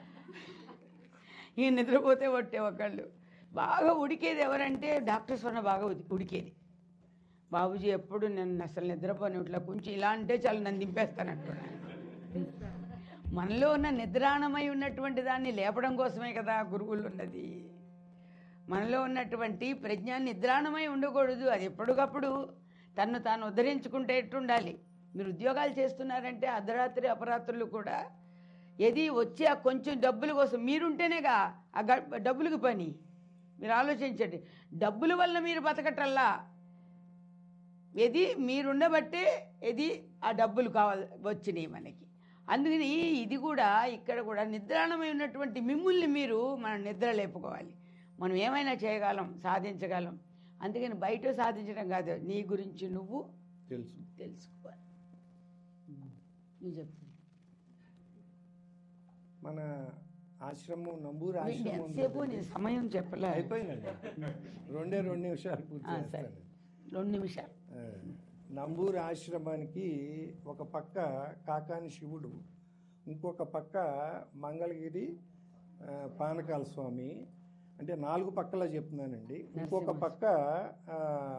ఈ నిద్రపోతే కొట్టే ఒకళ్ళు బాగా ఉడికేది ఎవరంటే డాక్టర్స్ వల్ల బాగా ఉడి- ఉడికేది బాబుజీ ఎప్పుడు నన్ను అసలు నిద్రపోని ఇట్లా కొంచెం ఇలా అంటే చాలు నన్ను దింపేస్తానంటున్నాను మనలో ఉన్న నిద్రాణమై ఉన్నటువంటి దాన్ని లేపడం కోసమే కదా గురువులు ఉన్నది మనలో ఉన్నటువంటి ప్రజ్ఞ నిద్రాణమై ఉండకూడదు అది ఎప్పటికప్పుడు తన్ను తాను ఉద్ధరించుకుంటే ఎట్టుండాలి మీరు ఉద్యోగాలు చేస్తున్నారంటే అర్ధరాత్రి అపరాత్రులు కూడా ఏది వచ్చి ఆ కొంచెం డబ్బుల కోసం మీరుంటేనేగా ఆ గ- డబ్బులకి పని మీరు ఆలోచించండి డబ్బుల వల్ల మీరు బతకటల్లా ఏది మీరుండబట్టే ఇది ఆ డబ్బులు కావాలి వచ్చినాయి మనకి అందుకని ఇది కూడా ఇక్కడ కూడా నిద్రాణమై ఉన్నటువంటి మిమ్ముల్ని మీరు మనం నిద్ర లేపుకోవాలి మనం ఏమైనా చేయగలం సాధించగలం అందుకని బయట సాధించడం కాదు నీ గురించి నువ్వు తెలుసు తెలుసుకోవాలి నువ్వు చెప్పు మన ఆశ్రమం నంబూరు నీకు ఆశ్రమం ఉంది ఎంతసేపు కదండి. నేను సమయం చెప్పలే అయిపోయిందండి రెండే రెండు నిమిషాలు పూర్తి ఆ, సరే చేస్తాను రెండు నిమిషాలు ఆ, నంబూరు ఆశ్రమానికి ఒక పక్క కాకాని శివుడు ఇంకొక పక్క మంగళగిరి ఆ, పానకాల స్వామి అంటే నాలుగు పక్కల చెప్తున్నానండి ఇంకొక పక్క ఆ,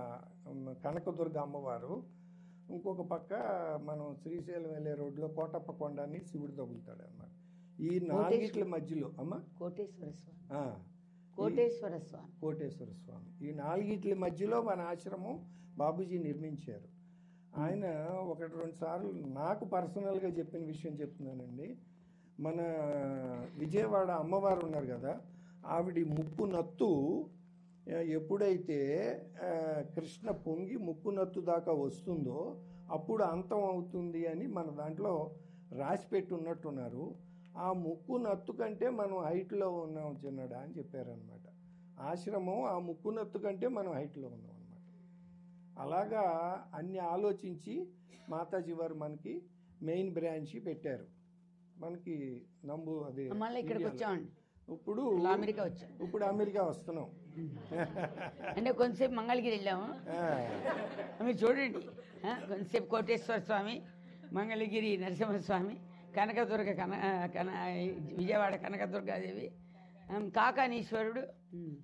కనకదుర్గ అమ్మవారు ఇంకొక పక్క మనం శ్రీశైలం వెళ్ళే రోడ్లో కోటప్ప కొండ అని శివుడు తగులుతాడు అన్నమాట ఈ నాలుగిట్ల మధ్యలో అమ్మ కోటేశ్వర స్వామి ఆ, కోటేశ్వర స్వామి కోటేశ్వర స్వామి ఈ నాలుగిట్ల మధ్యలో మన ఆశ్రమం బాబూజీ నిర్మించారు ఆయన ఒకటి రెండు సార్లు నాకు పర్సనల్గా చెప్పిన విషయం చెప్తున్నానండి మన విజయవాడ అమ్మవారు ఉన్నారు కదా ఆవిడ ముప్పు నత్తు ఆ, ఎప్పుడైతే ఆ, కృష్ణ పొంగి ముప్పు నత్తు దాకా వస్తుందో అప్పుడు అంతం అవుతుంది అని మన దాంట్లో రాసి పెట్టి ఉన్నట్టున్నారు ఆ ముక్కు నత్తు కంటే మనం హైట్లో ఉన్నాం చిన్నడా అని చెప్పారనమాట ఆశ్రమం ఆ ముక్కు నత్తు కంటే మనం హైట్లో ఉన్నాం అనమాట అలాగా అన్ని ఆలోచించి మాతాజీ వారు మనకి మెయిన్ బ్రాంచ్ పెట్టారు మనకి నంబు అది మళ్ళీ ఇక్కడికి ఇండియాలో. వచ్చామండి ఇప్పుడు మళ్ళీ అమెరికా వచ్చాం ఇప్పుడు అమెరికా వస్తున్నాం అంటే కొంతసేపు మంగళగిరి వెళ్ళాము ఆ, మీరు చూడండి ఆ, కొంతసేపు కోటేశ్వర స్వామి మంగళగిరి నరసింహస్వామి కనకదుర్గ కన ఆ, కన విజయవాడ కనకదుర్గాదేవి ఆ, కాకానీశ్వరుడు ఉమ్,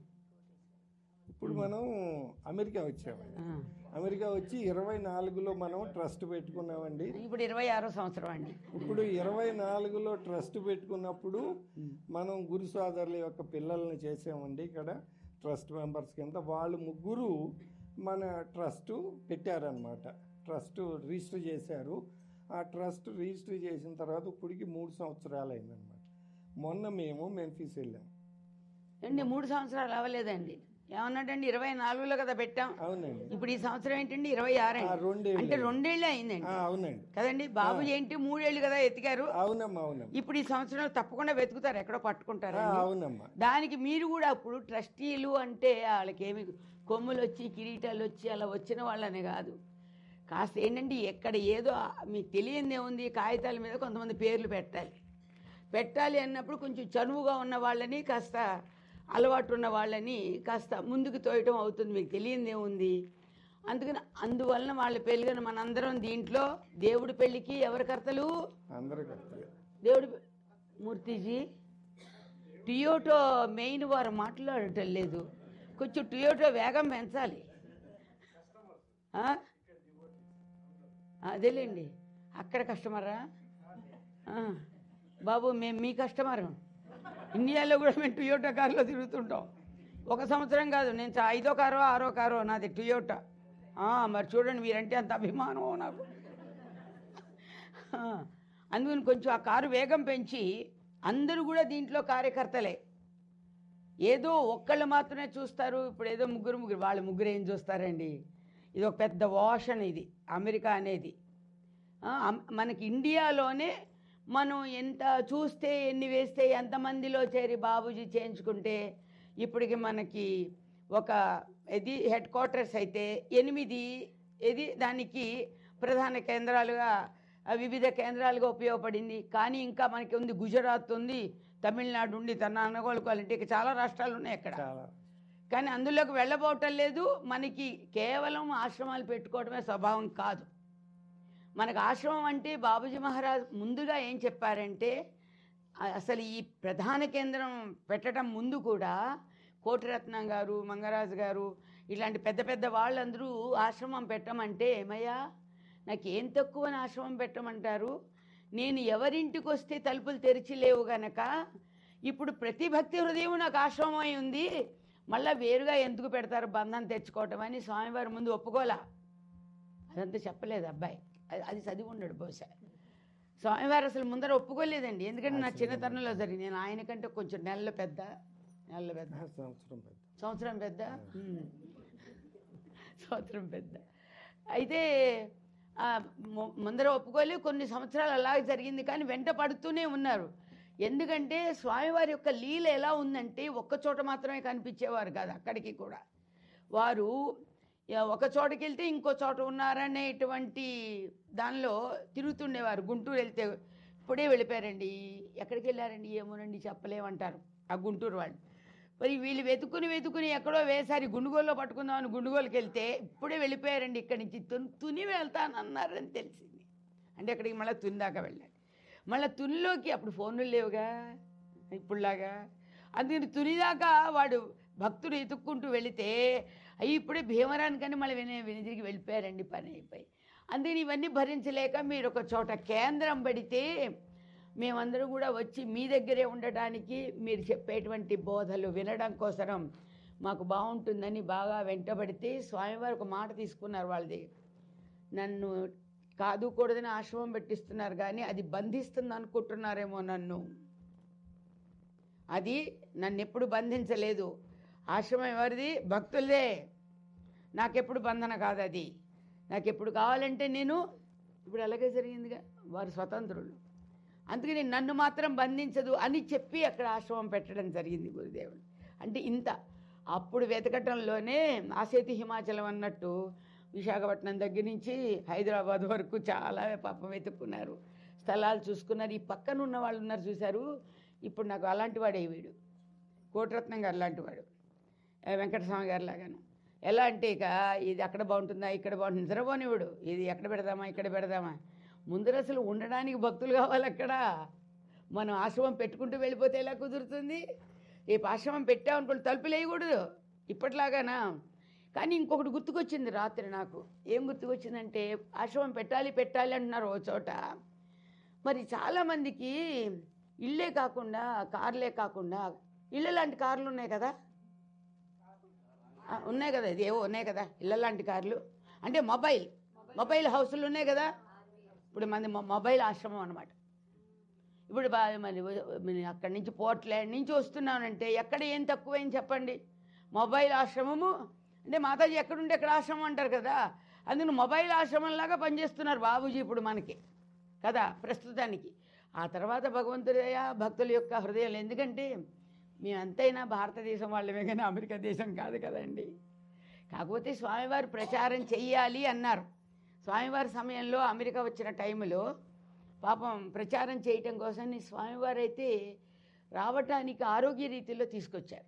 ఇప్పుడు మనం అమెరికా వచ్చామండి ఆ. అమెరికా వచ్చి ఇరవై నాలుగులో మనం ట్రస్ట్ పెట్టుకున్నామండి ఇప్పుడు ఇరవై ఆరో సంవత్సరం అండి ఇప్పుడు ఇరవై నాలుగులో ట్రస్ట్ పెట్టుకున్నప్పుడు మనం గురు సోదరుల యొక్క పిల్లల్ని చేసామండి ఇక్కడ ట్రస్ట్ మెంబర్స్ కింద వాళ్ళు ముగ్గురు మన ట్రస్ట్ పెట్టారనమాట ట్రస్ట్ రిజిస్టర్ చేశారు ఆ ట్రస్ట్ రిజిస్టర్ చేసిన తర్వాత ఇప్పటికి మూడు సంవత్సరాలు అయిందనమాట మొన్న మేము మెంఫీస్ వెళ్ళాం అండి మూడు సంవత్సరాలు అవ్వలేదండి ఏమన్నాడండి ఇరవై నాలుగులో కదా పెట్టాం అవునండి ఇప్పుడు ఈ సంవత్సరం ఏంటండి ఇరవై ఆరు ఆ, రెండేళ్ళు అంటే రెండేళ్ళే అయిందండి ఆ, అవునండి కదండి బాబు ఏంటి మూడేళ్ళు కదా ఎతికారు అవునమ్మా అవునమ్మా ఇప్పుడు ఈ సంవత్సరంలో తప్పకుండా వెతుకుతారు ఎక్కడో పట్టుకుంటారు ఆ, అవునమ్మా దానికి మీరు కూడా అప్పుడు ట్రస్టీలు అంటే వాళ్ళకి ఏమి కొమ్ములు వచ్చి కిరీటాలు వచ్చి అలా వచ్చిన వాళ్ళనే కాదు కాస్త ఏంటంటే ఎక్కడ ఏదో మీకు తెలియంది ఏముంది కాగితాల మీద కొంతమంది పేర్లు పెట్టాలి పెట్టాలి అన్నప్పుడు కొంచెం చనువుగా ఉన్న వాళ్ళని కాస్త అలవాటు ఉన్న వాళ్ళని కాస్త ముందుకు తోయటం అవుతుంది మీకు తెలియంది ఏముంది అందుకని అందువలన వాళ్ళ పెళ్ళిన మనందరం దీంట్లో దేవుడి పెళ్ళికి ఎవరి కర్తలు అందరూ కరెక్ట్గా దేవుడి పె- మూర్తిజీ టియోటో మెయిన్ వారు మాట్లాడటం లేదు కొంచెం టియోటో వేగం పెంచాలి ఆ? అదేలేండి అక్కడ కస్టమరా ఆ. బాబు మేము మీ కస్టమర్ ఇండియాలో కూడా మేము టియోటా కార్లో తిరుగుతుంటాం ఒక సంవత్సరం కాదు నేను చా- ఐదో కారో ఆరో కారో నాది టియోటా ఆ, మరి చూడండి మీరంటే అంత అభిమానం నాకు ఆ, అందుకని కొంచెం ఆ కారు వేగం పెంచి అందరూ కూడా దీంట్లో కార్యకర్తలే ఏదో ఒక్కళ్ళు మాత్రమే చూస్తారు ఇప్పుడు ఏదో ముగ్గురు ముగ్గురు వాళ్ళు ముగ్గురు ఏం చూస్తారండి ఇది ఒక పెద్ద వాషన్ ఇది అమెరికా అనేది ఆ, అమ్- మనకి ఇండియాలోనే మనం ఎంత చూస్తే ఎన్ని వేస్తే ఎంతమందిలో చేరి బాబూజీ చేయించుకుంటే ఇప్పటికి మనకి ఒక ఇది హెడ్ క్వార్టర్స్ అయితే ఎనిమిది ఇది దానికి ప్రధాన కేంద్రాలుగా ఆ, వివిధ కేంద్రాలుగా ఉపయోగపడింది కానీ ఇంకా మనకి ఉంది గుజరాత్ ఉంది తమిళనాడు ఉంది తన అనుకోవాలంటే ఇక చాలా రాష్ట్రాలు ఉన్నాయి అక్కడ చాలా కానీ అందులోకి వెళ్ళబోవటం లేదు మనకి కేవలం ఆశ్రమాలు పెట్టుకోవడమే స్వభావం కాదు మనకు ఆశ్రమం అంటే బాబూజీ మహారాజ్ ముందుగా ఏం చెప్పారంటే ఆ- అసలు ఈ ప్రధాన కేంద్రం పెట్టడం ముందు కూడా కోటిరత్నం గారు మంగరాజు గారు ఇలాంటి పెద్ద పెద్ద వాళ్ళందరూ ఆశ్రమం పెట్టమంటే ఏమయ్యా నాకు ఏం తక్కువని ఆశ్రమం పెట్టమంటారు నేను ఎవరింటికి వస్తే తలుపులు తెరిచి లేవు గనక ఇప్పుడు ప్రతి భక్తి హృదయం నాకు ఆశ్రమం అయి ఉంది మళ్ళా వేరుగా ఎందుకు పెడతారు బంధం తెచ్చుకోవటం అని స్వామివారి ముందు ఒప్పుకోలా అదంతా చెప్పలేదు అబ్బాయి అది అది చదివి ఉండడు బహుశా స్వామివారు అసలు ముందర ఒప్పుకోలేదండి ఎందుకంటే నా చిన్నతనంలో జరిగింది నేను ఆయన కంటే కొంచెం నెలలు పెద్ద నెలలు పెద్ద ఆ, సంవత్సరం పెద్ద సంవత్సరం పెద్ద ఉమ్. సంవత్సరం పెద్ద అయితే ఆ, ము- ముందర ఒప్పుకోలే కొన్ని సంవత్సరాలు అలాగే జరిగింది కానీ వెంట పడుతూనే ఉన్నారు ఎందుకంటే స్వామివారి యొక్క లీల ఎలా ఉందంటే ఒక్క చోట మాత్రమే కనిపించేవారు కాదు అక్కడికి కూడా వారు యా, ఒక చోటకి వెళ్తే ఇంకో చోట ఉన్నారనేటువంటి దానిలో తిరుగుతుండేవారు గుంటూరు వెళ్తే ఇప్పుడే వెళ్ళిపోయారండి ఎక్కడికి వెళ్ళారండి ఏమోనండి చెప్పలేమంటారు ఆ గుంటూరు వాళ్ళు మరి వీళ్ళు వెతుకుని వెతుకుని ఎక్కడో వేసారి గుండుగోల్లో పట్టుకుందామని గుండుగోలుకి వెళ్తే ఇప్పుడే వెళ్ళిపోయారండి ఇక్కడి నుంచి తుని తుని వెళ్తానన్నారని తెలిసింది అంటే అక్కడికి మళ్ళీ తుని దాకా వెళ్ళాలి మళ్ళీ తునిలోకి అప్పుడు ఫోన్లు లేవుగా ఇప్పుడులాగా అందుకని తునిదాకా వాడు భక్తుడు ఎతుక్కుంటూ వెళితే అయ్యి ఇప్పుడే భీమరానికని మళ్ళీ విని వినిదిరిగి వెళ్ళిపోయారండి పని అయిపోయి అందుకని ఇవన్నీ భరించలేక మీరు ఒక చోట కేంద్రం పెడితే మేమందరం కూడా వచ్చి మీ దగ్గరే ఉండటానికి మీరు చెప్పేటువంటి బోధలు వినడం కోసరం మాకు బాగుంటుందని బాగా వెంటబడితే స్వామివారు ఒక మాట తీసుకున్నారు వాళ్ళది నన్ను కాదు కూడదని ఆశ్రమం పెట్టిస్తున్నారు కానీ అది బంధిస్తుంది అనుకుంటున్నారేమో నన్ను అది నన్ను ఎప్పుడు బంధించలేదు ఆశ్రమం ఎవరిది భక్తులదే నాకెప్పుడు బంధన కాదు అది నాకు ఎప్పుడు కావాలంటే నేను ఇప్పుడు అలాగే జరిగిందిగా వారు స్వతంత్రులు అందుకని నన్ను మాత్రం బంధించదు అని చెప్పి అక్కడ ఆశ్రమం పెట్టడం జరిగింది గురుదేవుడు అంటే ఇంత అప్పుడు వెతకటంలోనే ఆసేతి హిమాచలం అన్నట్టు విశాఖపట్నం దగ్గర నుంచి హైదరాబాద్ వరకు చాలా పాపం వెతుక్కున్నారు స్థలాలు చూసుకున్నారు ఈ పక్కన ఉన్న వాళ్ళు ఉన్నారు చూశారు ఇప్పుడు నాకు అలాంటి వాడే వీడు కోటరత్నం గారు లాంటి వాడు ఆ వెంకటస్వామి గారు లాగాను ఎలా అంటే ఇక ఇది అక్కడ బాగుంటుందా ఇక్కడ బాగుంటుంది నిద్రపోనివాడు ఇది ఎక్కడ పెడదామా ఇక్కడ పెడదామా ముందర అసలు ఉండడానికి భక్తులు కావాలి అక్కడ మనం ఆశ్రమం పెట్టుకుంటూ వెళ్ళిపోతే ఎలా కుదురుతుంది రేపు ఆశ్రమం పెట్టామనుకోండి తలుపులు వేయకూడదు ఇప్పట్లాగానా కానీ ఇంకొకటి గుర్తుకొచ్చింది రాత్రి నాకు ఏం గుర్తుకొచ్చిందంటే ఆశ్రమం పెట్టాలి పెట్టాలి అంటున్నారు ఓ చోట మరి చాలామందికి ఇల్లే కాకుండా కార్లే కాకుండా ఇళ్ళ లాంటి కార్లు ఉన్నాయి కదా ఆ, ఉన్నాయి కదా ఇది ఏవో ఉన్నాయి కదా ఇళ్ళ లాంటి కార్లు అంటే మొబైల్ మొబైల్ హౌస్లు ఉన్నాయి కదా ఇప్పుడు మంది మొ- మొబైల్ ఆశ్రమం అనమాట ఇప్పుడు బా మరి మరి అక్కడి నుంచి పోర్ట్లాండ్ నుంచి వస్తున్నానంటే ఎక్కడ ఏం తక్కువైంది చెప్పండి మొబైల్ ఆశ్రమము అంటే మాతాజీ ఎక్కడుంటే ఎక్కడ ఆశ్రమం అంటారు కదా అందుకని మొబైల్ ఆశ్రమంలాగా పనిచేస్తున్నారు బాబూజీ ఇప్పుడు మనకి కదా ప్రస్తుతానికి ఆ తర్వాత భగవంతుడయ భక్తుల యొక్క హృదయాలు ఎందుకంటే మేమంతైనా భారతదేశం వాళ్ళమే కానీ అమెరికా దేశం కాదు కదండి కాకపోతే స్వామివారు ప్రచారం చెయ్యాలి అన్నారు స్వామివారి సమయంలో అమెరికా వచ్చిన టైంలో పాపం ప్రచారం చేయటం కోసం స్వామివారు అయితే రావటానికి ఆరోగ్య రీతిలో తీసుకొచ్చారు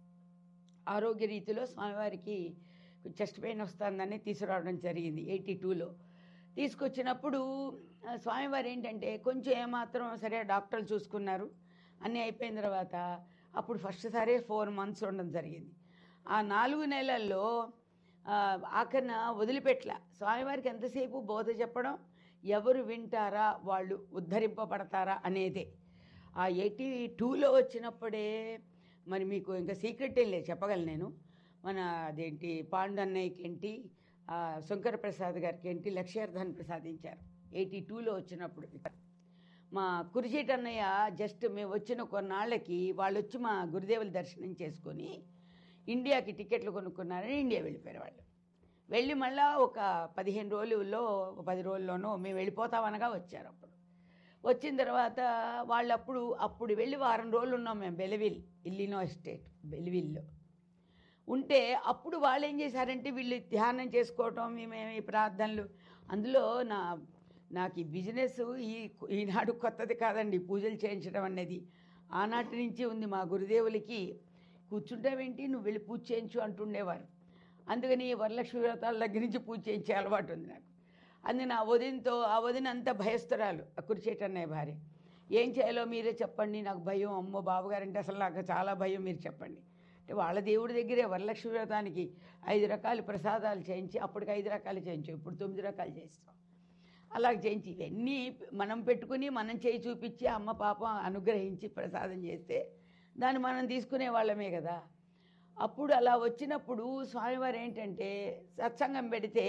ఆరోగ్య రీతిలో స్వామివారికి చెస్ట్ పెయిన్ వస్తుందని తీసుకురావడం జరిగింది ఎయిటీ టూలో తీసుకొచ్చినప్పుడు ఆ, స్వామివారు ఏంటంటే కొంచెం ఏమాత్రం సరే డాక్టర్లు చూసుకున్నారు అన్నీ అయిపోయిన తర్వాత అప్పుడు ఫస్ట్ సారే ఫోర్ మంత్స్ ఉండడం జరిగింది ఆ నాలుగు నెలల్లో ఆ, ఆఖరిన వదిలిపెట్ల స్వామివారికి ఎంతసేపు బోధ చెప్పడం ఎవరు వింటారా వాళ్ళు ఉద్ధరింపబడతారా అనేదే ఆ ఎయిటీ టూలో వచ్చినప్పుడే మరి మీకు ఇంకా సీక్రెట్ ఏం లేదు చెప్పగలను నేను మన అదేంటి పాండన్నయ్యకి ఏంటి ఆ, శంకర ప్రసాద్ గారికి ఏంటి లక్ష్యార్థాన్ని ప్రసాదించారు ఎయిటీ టూలో వచ్చినప్పుడు మా కురిచేటి అన్నయ్య జస్ట్ మేము వచ్చిన కొన్నాళ్ళకి వాళ్ళు వచ్చి మా గురుదేవుల దర్శనం చేసుకొని ఇండియాకి టికెట్లు కొనుక్కున్నారని ఇండియా వెళ్ళిపోయారు వాళ్ళు వెళ్ళి మళ్ళా ఒక పదిహేను రోజుల్లో ఒక పది రోజుల్లోనో మేము వెళ్ళిపోతామనగా వచ్చారు అప్పుడు వచ్చిన తర్వాత వాళ్ళు అప్పుడు అప్పుడు వెళ్ళి వారం రోజులు ఉన్నాం మేము బెలవిల్ ఇల్లినో ఎస్టేట్ బెలవిల్లో ఉంటే అప్పుడు వాళ్ళు ఏం చేశారంటే వీళ్ళు ధ్యానం చేసుకోవటం మేము ఈ ప్రార్థనలు అందులో నా నాకు ఈ బిజినెస్ ఈ ఈనాడు కొత్తది కాదండి పూజలు చేయించడం అనేది ఆనాటి నుంచి ఉంది మా గురుదేవులకి కూర్చుంటావేంటి నువ్వు వెళ్ళి పూజ చేయించు అంటుండేవారు అందుకని వరలక్ష్మి వ్రతాల దగ్గర నుంచి పూజ చేయించే అలవాటు ఉంది నాకు అందుకని ఆ వదినతో ఆ వదిన అంత భయస్తురాలు ఆ కురిచేటన్నయ్య భార్య ఏం చేయాలో మీరే చెప్పండి నాకు భయం అమ్మో బాబుగారంటే అసలు నాకు చాలా భయం మీరు చెప్పండి అంటే వాళ్ళ దేవుడి దగ్గరే వరలక్ష్మి వ్రతానికి ఐదు రకాల ప్రసాదాలు చేయించి అప్పటికి ఐదు రకాలు చేయించాం ఇప్పుడు తొమ్మిది రకాలు చేస్తాం అలా చేయించి ఇవన్నీ మనం పెట్టుకుని మనం చేయి చూపించి అమ్మ పాపం అనుగ్రహించి ప్రసాదం చేస్తే దాన్ని మనం తీసుకునే వాళ్ళమే కదా అప్పుడు అలా వచ్చినప్పుడు స్వామివారు ఏంటంటే సత్సంగం పెడితే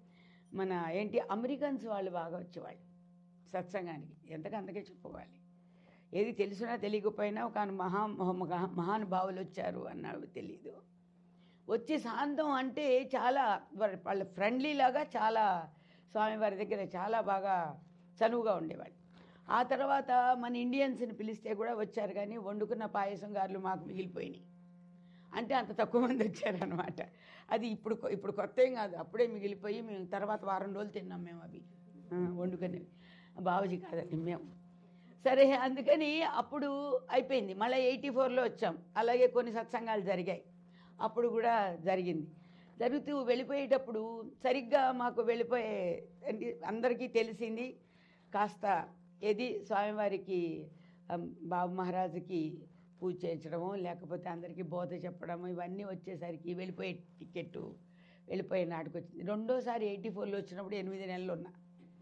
మన ఏంటి అమెరికన్స్ వాళ్ళు బాగా వచ్చేవాళ్ళు సత్సంగానికి ఎంతకు అంతకే చెప్పుకోవాలి ఏది తెలిసినా తెలియకపోయినా ఒక మహా మహా- మహానుభావులు వచ్చారు అన్నాడు తెలీదు వచ్చి శాంతం అంటే చాలా వాళ్ళ- వాళ్ళ ఫ్రెండ్లీ లాగా చాలా స్వామివారి దగ్గర చాలా బాగా చనువుగా ఉండేవాళ్ళు ఆ తర్వాత మన ఇండియన్స్ని పిలిస్తే కూడా వచ్చారు కానీ వండుకున్న పాయసం గారులు మాకు మిగిలిపోయినాయి అంటే అంత తక్కువ మంది వచ్చారనమాట అది ఇప్పుడు కొ- ఇప్పుడు కొత్త ఏం కాదు అప్పుడే మిగిలిపోయి మేము తర్వాత వారం రోజులు తిన్నాం మేము అవి ఆ, వండుకునేవి బావజీ కాదండి మేము సరే అందుకని అప్పుడు అయిపోయింది మళ్ళీ ఎయిటీ ఫోర్లో వచ్చాం అలాగే కొన్ని సత్సంగాలు జరిగాయి అప్పుడు కూడా జరిగింది జరుగుతూ వెళ్ళిపోయేటప్పుడు సరిగ్గా మాకు వెళ్ళిపోయే అంటే అందరికీ తెలిసింది కాస్త ఏది స్వామివారికి అమ్, బాబు మహారాజుకి పూజ చేయించడము లేకపోతే అందరికీ బోధ చెప్పడము ఇవన్నీ వచ్చేసరికి వెళ్ళిపోయే టికెట్టు వెళ్ళిపోయే నాటికి వచ్చింది రెండోసారి ఎయిటీ ఫోర్లో వచ్చినప్పుడు ఎనిమిది నెలలు ఉన్నా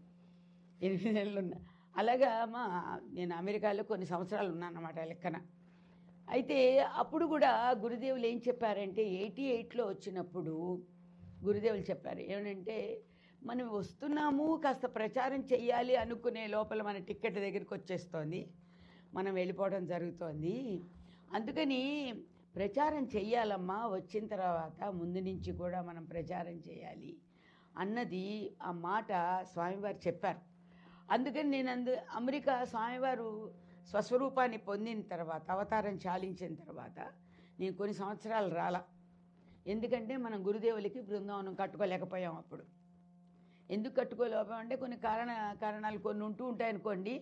ఎనిమిది నెలలు ఉన్నా అలాగా మా నేను అమెరికాలో కొన్ని సంవత్సరాలు ఉన్నాను అన్నమాట లెక్కన అయితే అప్పుడు కూడా గురుదేవులు ఏం చెప్పారంటే ఎయిటీ ఎయిట్లో వచ్చినప్పుడు గురుదేవులు చెప్పారు ఏమంటే మనం వస్తున్నాము కాస్త ప్రచారం చెయ్యాలి అనుకునే లోపల మన టికెట్ దగ్గరికి వచ్చేస్తోంది మనం వెళ్ళిపోవడం జరుగుతోంది అందుకని ప్రచారం చెయ్యాలమ్మా వచ్చిన తర్వాత ముందు నుంచి కూడా మనం ప్రచారం చేయాలి అన్నది ఆ మాట స్వామివారు చెప్పారు అందుకని నేను అందు అమెరికా స్వామివారు స్వస్వరూపాన్ని పొందిన తర్వాత అవతారం చాలించిన తర్వాత నేను కొన్ని సంవత్సరాలు రాలా ఎందుకంటే మనం గురుదేవులకి బృందావనం కట్టుకోలేకపోయాం అప్పుడు ఎందుకు కట్టుకోలేకపోయాం అంటే కొన్ని కారణ కారణాలు కొన్ని ఉంటూ ఉంటాయనుకోండి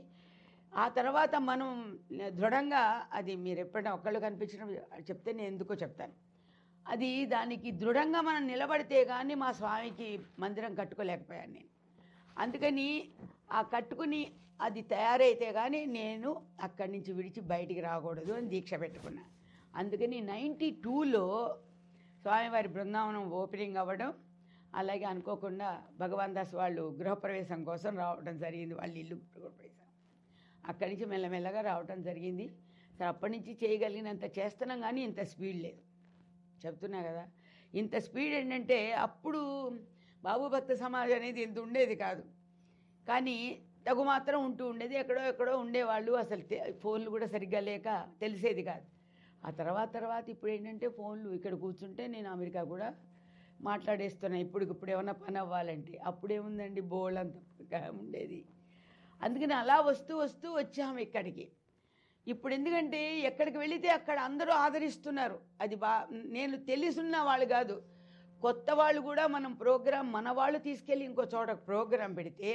ఆ తర్వాత మనం దృఢంగా అది మీరు ఎప్పుడైనా ఒక్కళ్ళు కనిపించడం చెప్తే నేను ఎందుకో చెప్తాను అది దానికి దృఢంగా మనం నిలబడితే కానీ మా స్వామికి మందిరం కట్టుకోలేకపోయాను నేను అందుకని ఆ కట్టుకుని అది తయారైతే కానీ నేను అక్కడి నుంచి విడిచి బయటికి రాకూడదు అని దీక్ష పెట్టుకున్నా అందుకని నైంటీ టూలో స్వామివారి బృందావనం ఓపెనింగ్ అవ్వడం అలాగే అనుకోకుండా భగవాన్ దాస్ వాళ్ళు గృహప్రవేశం కోసం రావడం జరిగింది వాళ్ళ ఇల్లు గృహప్రవేశం అక్కడి నుంచి మెల్లమెల్లగా రావడం జరిగింది సరే అప్పటి నుంచి చేయగలిగినంత చేస్తున్నాం కానీ ఇంత స్పీడ్ లేదు చెప్తున్నా కదా ఇంత స్పీడ్ ఏంటంటే అప్పుడు బాబు భక్త సమాజం అనేది ఇంత ఉండేది కాదు కానీ తగు మాత్రం ఉంటూ ఉండేది ఎక్కడో ఎక్కడో ఉండేవాళ్ళు అసలు తె- ఫోన్లు కూడా సరిగ్గా లేక తెలిసేది కాదు ఆ తర్వాత తర్వాత ఇప్పుడు ఏంటంటే ఫోన్లు ఇక్కడ కూర్చుంటే నేను అమెరికా కూడా మాట్లాడేస్తున్నా ఇప్పుడు ఇప్పుడు ఏమన్నా పని అవ్వాలంటే అప్పుడేముందండి బోల్ అంత ఉండేది అందుకని అలా వస్తూ వస్తూ వచ్చాము ఇక్కడికి ఇప్పుడు ఎందుకంటే ఎక్కడికి వెళితే అక్కడ అందరూ ఆదరిస్తున్నారు అది బా నేను తెలుసున్న వాళ్ళు కాదు కొత్త వాళ్ళు కూడా మనం ప్రోగ్రాం మన వాళ్ళు తీసుకెళ్ళి ఇంకో చోట ప్రోగ్రాం పెడితే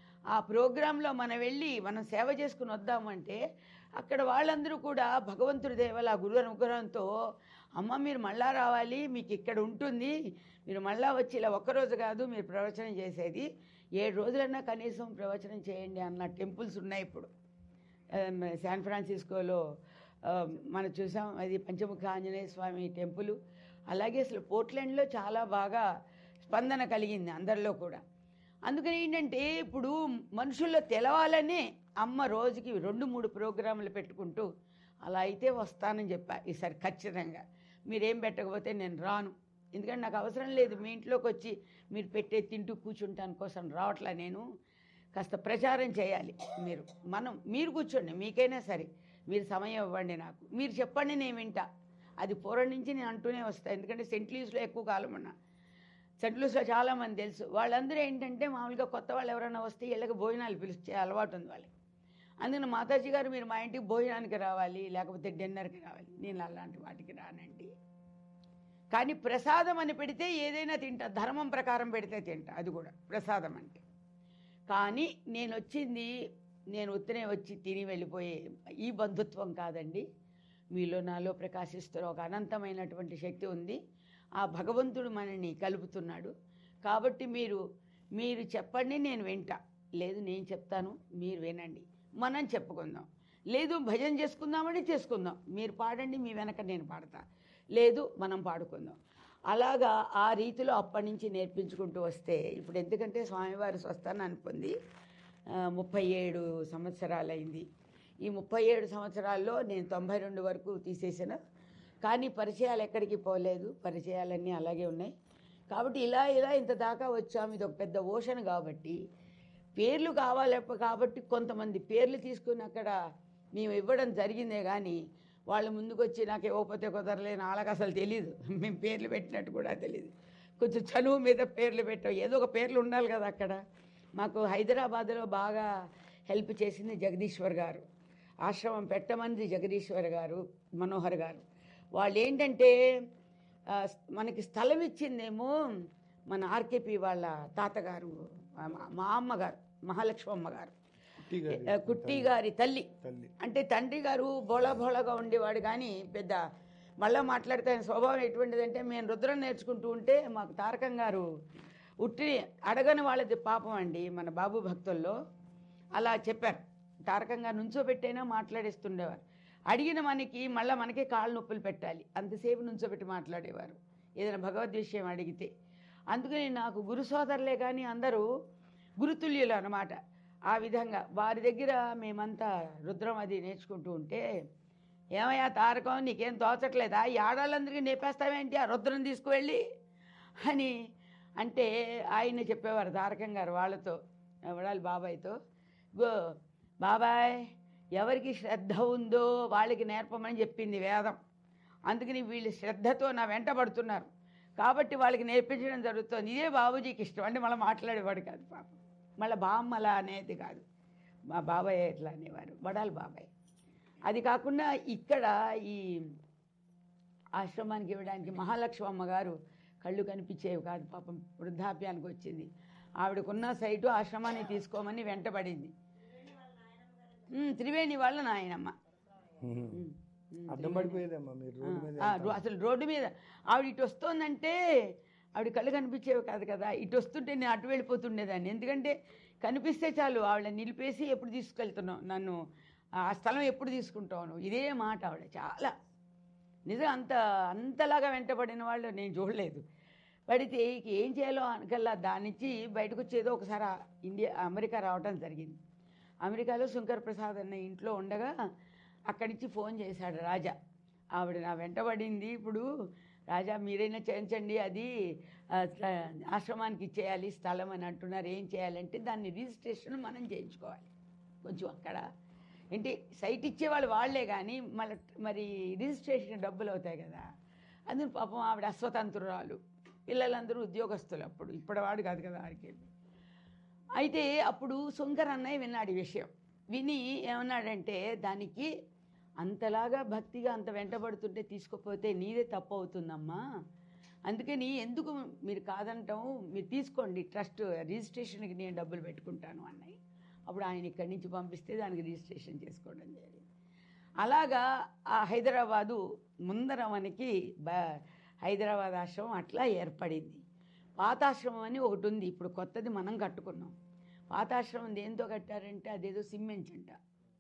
ఆ ప్రోగ్రాంలో మనం వెళ్ళి మనం సేవ చేసుకుని వద్దామంటే అక్కడ వాళ్ళందరూ కూడా భగవంతుడి దేవల ఆ గురు అనుగ్రహంతో అమ్మ మీరు మళ్ళా రావాలి మీకు ఇక్కడ ఉంటుంది మీరు మళ్ళా వచ్చి ఇలా ఒక్కరోజు కాదు మీరు ప్రవచనం చేసేది ఏడు రోజులన్నా కనీసం ప్రవచనం చేయండి అన్న టెంపుల్స్ ఉన్నాయి ఇప్పుడు ఆ, మన శాన్ ఫ్రాన్సిస్కోలో ఆ, మనం చూసాం అది పంచముఖ ఆంజనేయ స్వామి టెంపుల్ అలాగే అసలు పోర్ట్లాండ్లో చాలా బాగా స్పందన కలిగింది అందరిలో కూడా అందుకని ఏంటంటే ఇప్పుడు మనుషుల్లో తెలవాలనే అమ్మ రోజుకి రెండు మూడు ప్రోగ్రాములు పెట్టుకుంటూ అలా అయితే వస్తానని చెప్పా ఈసారి ఖచ్చితంగా మీరేం పెట్టకపోతే నేను రాను ఎందుకంటే నాకు అవసరం లేదు మీ ఇంట్లోకి వచ్చి మీరు పెట్టే తింటూ కూర్చుంటాను కోసం రావట్లా నేను కాస్త ప్రచారం చేయాలి మీరు మనం మీరు కూర్చోండి మీకైనా సరే మీరు సమయం ఇవ్వండి నాకు మీరు చెప్పండి నేను వింటా అది పూర్వం నుంచి నేను అంటూనే వస్తాను ఎందుకంటే సెంట్ లూయిస్లో ఎక్కువ కాలం ఉన్నా సెంట్ లూయిస్లో చాలామంది తెలుసు వాళ్ళందరూ ఏంటంటే మామూలుగా కొత్త వాళ్ళు ఎవరైనా వస్తే వీళ్ళకి భోజనాలు పిలిచే అలవాటు ఉంది వాళ్ళకి అందుకని మాతాజీ గారు మీరు మా ఇంటికి భోజనానికి రావాలి లేకపోతే డిన్నర్కి రావాలి నేను అలాంటి వాటికి రానండి కానీ ప్రసాదం అని పెడితే ఏదైనా తింటా ధర్మం ప్రకారం పెడితే తింటా అది కూడా ప్రసాదం అంటే కానీ నేను వచ్చింది నేను ఉత్తనే వచ్చి తిని వెళ్ళిపోయే ఈ బంధుత్వం కాదండి మీలో నాలో ప్రకాశిస్తున్న ఒక అనంతమైనటువంటి శక్తి ఉంది ఆ భగవంతుడు మనని కలుపుతున్నాడు కాబట్టి మీరు మీరు చెప్పండి నేను వింటా లేదు నేను చెప్తాను మీరు వినండి మనం చెప్పుకుందాం లేదు భజన చేసుకుందామంటే చేసుకుందాం మీరు పాడండి మీ వెనక నేను పాడతా లేదు మనం పాడుకుందాం అలాగా ఆ రీతిలో అప్పటి నుంచి నేర్పించుకుంటూ వస్తే ఇప్పుడు ఎందుకంటే స్వామివారి స్వస్థానాన్ని పొంది ఆ, ముప్పై ఏడు సంవత్సరాలైంది ఈ ముప్పై ఏడు సంవత్సరాల్లో నేను తొంభై రెండు వరకు తీసేసిన కానీ పరిచయాలు ఎక్కడికి పోలేదు పరిచయాలన్నీ అలాగే ఉన్నాయి కాబట్టి ఇలా ఇలా ఇంత దాకా వచ్చాము ఇది ఒక పెద్ద ఓషన్ కాబట్టి పేర్లు కావాలి కాబట్టి కొంతమంది పేర్లు తీసుకుని అక్కడ మేము ఇవ్వడం జరిగిందే కానీ వాళ్ళు ముందుకు వచ్చి నాకు ఇవ్వకపోతే కుదరలేని వాళ్ళకి అసలు తెలియదు మేము పేర్లు పెట్టినట్టు కూడా తెలియదు కొంచెం చనువు మీద పేర్లు పెట్టాం ఏదో ఒక పేర్లు ఉండాలి కదా అక్కడ మాకు హైదరాబాద్లో బాగా హెల్ప్ చేసింది జగదీశ్వర్ గారు ఆశ్రమం పెట్టమంది జగదీశ్వర్ గారు మనోహర్ గారు వాళ్ళు ఏంటంటే ఆ, మనకి స్థలం ఇచ్చిందేమో మన ఆర్కేపీ వాళ్ళ తాతగారు మా- మా అమ్మగారు మహాలక్ష్మమ్మ గారు కుట్టి గారి ఆ, కుట్టి గారి తల్లి తల్లి అంటే తండ్రి గారు బోళా బోళాగా ఉండేవాడు కానీ పెద్ద మళ్ళీ మాట్లాడితే ఆయన స్వభావం ఎటువంటిదంటే మేము రుద్రం నేర్చుకుంటూ ఉంటే మాకు తారకం గారు ఉట్టి అడగని వాళ్ళది పాపం అండి మన బాబు భక్తుల్లో అలా చెప్పారు తారకంగా నుంచోబెట్టైనా మాట్లాడేస్తుండేవారు అడిగిన మనకి మళ్ళీ మనకే కాళ్ళు నొప్పులు పెట్టాలి అంతసేపు నుంచోబెట్టి మాట్లాడేవారు ఏదైనా భగవద్ విషయం అడిగితే అందుకని నాకు గురు సోదరులే కానీ అందరూ గురుతుల్యులు అన్నమాట ఆ విధంగా వారి దగ్గర మేమంతా రుద్రం అది నేర్చుకుంటూ ఉంటే ఏమయ్యా తారకం నీకేం తోచట్లేదా ఈ ఆడాళ్ళందరికీ నేపేస్తావేంటి ఆ రుద్రం తీసుకువెళ్ళి అని అంటే ఆయన చెప్పేవారు తారకం గారు వాళ్ళతో వడాలి బాబాయ్తో గో బాబాయ్ ఎవరికి శ్రద్ధ ఉందో వాళ్ళకి నేర్పమని చెప్పింది వేదం అందుకని వీళ్ళు శ్రద్ధతో నా వెంట పడుతున్నారు కాబట్టి వాళ్ళకి నేర్పించడం జరుగుతుంది ఇదే బాబుజీకి ఇష్టం అంటే మళ్ళీ మాట్లాడేవాడు కాదు పాపం మళ్ళీ బామ్మల అనేది కాదు మా బాబాయ్ ఎట్లా అనేవారు వడాలి బాబాయ్ అది కాకుండా ఇక్కడ ఈ ఆశ్రమానికి ఇవ్వడానికి మహాలక్ష్మి అమ్మగారు కళ్ళు కనిపించేవి కాదు పాపం వృద్ధాప్యానికి వచ్చింది ఆవిడకున్న సైటు ఆశ్రమాన్ని తీసుకోమని వెంటబడింది ఉమ్, త్రివేణి వాళ్ళ నాయనమ్మ ఉమ్. ఉమ్, ఉమ్, అడ్డం పడిపోయేదమ్మా మీరు రోడ్డు మీద ఆ, రో- అసలు రోడ్డు మీద ఆవిడ ఇటు వస్తోందంటే ఆవిడ కళ్ళు కనిపించేవి కాదు కదా ఇటు వస్తుంటే నేను అటు వెళ్ళిపోతుండేదాన్ని ఎందుకంటే కనిపిస్తే చాలు ఆవిడ నిలిపేసి ఎప్పుడు తీసుకెళ్తున్నావు నన్ను ఆ స్థలం ఎప్పుడు తీసుకుంటావు నువ్వు ఇదే మాట ఆవిడ చాలా నిజం అంత అంతలాగా వెంటబడిన వాళ్ళు నేను చూడలేదు పడితే ఇక ఏం చేయాలో అనకల్లా దాని నుంచి బయటకు వచ్చేదో ఒకసారి ఆ ఇండియా అమెరికా రావటం జరిగింది అమెరికాలో శంకర్ ప్రసాద్ అన్న ఇంట్లో ఉండగా అక్కడి నుంచి ఫోన్ చేశాడు రాజా ఆవిడ నా వెంటబడింది ఇప్పుడు రాజా మీరైనా చేయించండి అది ఆ, స్థ- ఆశ్రమానికి ఇచ్చేయాలి స్థలం అని అంటున్నారు ఏం చేయాలంటే దాన్ని రిజిస్ట్రేషన్ మనం చేయించుకోవాలి కొంచెం అక్కడ ఏంటి సైట్ ఇచ్చేవాళ్ళు వాళ్ళే కానీ మళ్ళీ మరి రిజిస్ట్రేషన్ డబ్బులు అవుతాయి కదా అందుకు పాపం ఆవిడ అస్వతంత్రురాలు పిల్లలందరూ ఉద్యోగస్తులు అప్పుడు ఇప్పటివాడు కాదు కదా ఆడికి అయితే అప్పుడు శంకర్ అన్నయ్య విన్నాడు ఈ విషయం విని ఏమన్నాడంటే దానికి అంతలాగా భక్తిగా అంత వెంటబడుతుంటే తీసుకుపోతే నీదే తప్పు అవుతుందమ్మా అందుకని ఎందుకు మీరు కాదంటాం మీరు తీసుకోండి ట్రస్ట్ రిజిస్ట్రేషన్కి నేను డబ్బులు పెట్టుకుంటాను అన్నయ్య అప్పుడు ఆయన ఇక్కడి నుంచి పంపిస్తే దానికి రిజిస్ట్రేషన్ చేసుకోవడం జరిగింది అలాగా ఆ హైదరాబాదు ముందర మనకి బ హైదరాబాద్ ఆశ్రమం అట్లా ఏర్పడింది పాతాశ్రమం అని ఒకటి ఉంది ఇప్పుడు కొత్తది మనం కట్టుకున్నాం పాతాశ్రమం దేంతో కట్టారంటే అదేదో సిమెంట్ అంట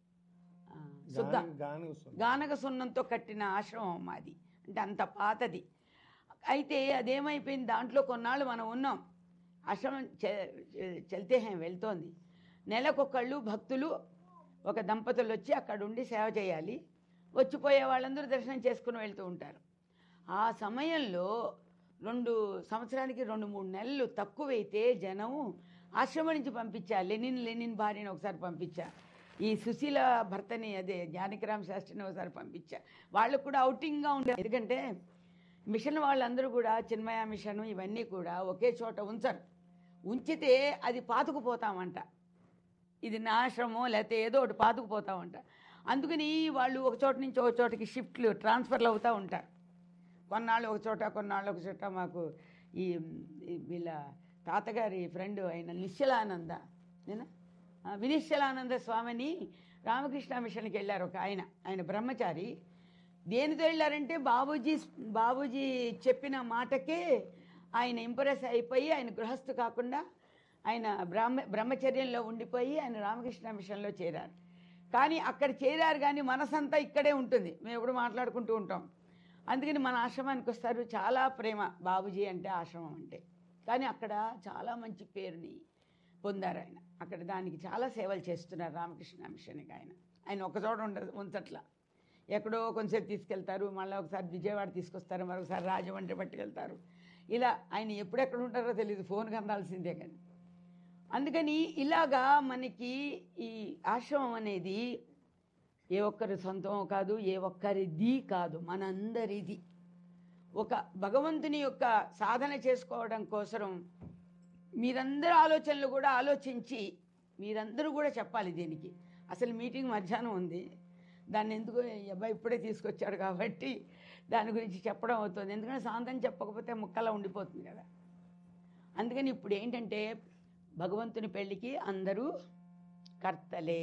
ఆ, శుద్ధ గాని- గాని వస్తుంది గానక సున్నంతో కట్టిన ఆశ్రమం మాది అంటే అంత పాతది అయితే అదేమైపోయింది దాంట్లో కొన్నాళ్ళు మనం ఉన్నాం ఆశ్రమం చె- చె- చల్తేహం వెళ్తోంది నెలకొకళ్ళు భక్తులు ఒక దంపతులు వచ్చి అక్కడ ఉండి సేవ చేయాలి వచ్చిపోయే వాళ్ళందరూ దర్శనం చేసుకుని వెళ్తూ ఉంటారు ఆ సమయంలో రెండు సంవత్సరానికి రెండు మూడు నెలలు తక్కువైతే జనం ఆశ్రమం నుంచి పంపించా లెనిన్ లెనిన్ భార్యని ఒకసారి పంపించా ఈ సుశీల భర్తని అదే జానకిరామ్ శాస్త్రిని ఒకసారి పంపించా వాళ్ళకు కూడా అవుటింగ్గా ఉండే ఎందుకంటే మిషన్ వాళ్ళందరూ కూడా చిన్మయ మిషన్ ఇవన్నీ కూడా ఒకే చోట ఉంచరు ఉంచితే అది పాతుకుపోతామంట ఇది నా ఆశ్రమం లేకపోతే ఏదో ఒకటి పాతుకుపోతామంట అందుకని వాళ్ళు ఒక చోట నుంచి ఒక చోటకి షిఫ్ట్లు ట్రాన్స్ఫర్లు అవుతూ ఉంటారు కొన్నాళ్ళు ఒక చోట కొన్నాళ్ళు ఒక చోట మాకు ఈ ఈ వీళ్ళ తాతగారి ఫ్రెండ్ అయిన నిశ్చలానంద నేనా ఆ, వినిశ్చలానంద స్వామిని రామకృష్ణ మిషన్కి వెళ్ళారు ఒక ఆయన ఆయన బ్రహ్మచారి దేనితో వెళ్ళారంటే బాబూజీ బాబూజీ చెప్పిన మాటకే ఆయన ఇంప్రెస్ అయిపోయి ఆయన గృహస్థు కాకుండా ఆయన బ్రహ్మ బ్రహ్మచర్యంలో ఉండిపోయి ఆయన రామకృష్ణ మిషన్లో చేరారు కానీ అక్కడ చేరారు కానీ మనసంతా ఇక్కడే ఉంటుంది మేము ఎప్పుడు మాట్లాడుకుంటూ ఉంటాం అందుకని మన ఆశ్రమానికి వస్తారు చాలా ప్రేమ బాబుజీ అంటే ఆశ్రమం అంటే కానీ అక్కడ చాలా మంచి పేరుని పొందారు ఆయన అక్కడ దానికి చాలా సేవలు చేస్తున్నారు రామకృష్ణ మిషన్కి ఆయన ఆయన ఒక చోట ఉండదు ఉంచట్లా ఎక్కడో కొంచెం తీసుకెళ్తారు మళ్ళీ ఒకసారి విజయవాడ తీసుకొస్తారు మరొకసారి రాజమండ్రి పట్టుకెళ్తారు ఇలా ఆయన ఎప్పుడెక్కడ ఉంటారో తెలియదు ఫోన్కి అందాల్సిందే కానీ అందుకని ఇలాగా మనకి ఈ ఆశ్రమం అనేది ఏ ఒక్కరి సొంతం కాదు ఏ ఒక్కరిది కాదు మనందరిది ఒక భగవంతుని యొక్క సాధన చేసుకోవడం కోసం మీరందరూ ఆలోచనలు కూడా ఆలోచించి మీరందరూ కూడా చెప్పాలి దీనికి అసలు మీటింగ్ మధ్యాహ్నం ఉంది దాన్ని ఎందుకు ఈ అబ్బాయి ఇప్పుడే తీసుకొచ్చాడు కాబట్టి దాని గురించి చెప్పడం అవుతుంది ఎందుకంటే సాంతం చెప్పకపోతే ముక్కలా ఉండిపోతుంది కదా అందుకని ఇప్పుడు ఏంటంటే భగవంతుని పెళ్ళికి అందరూ కర్తలే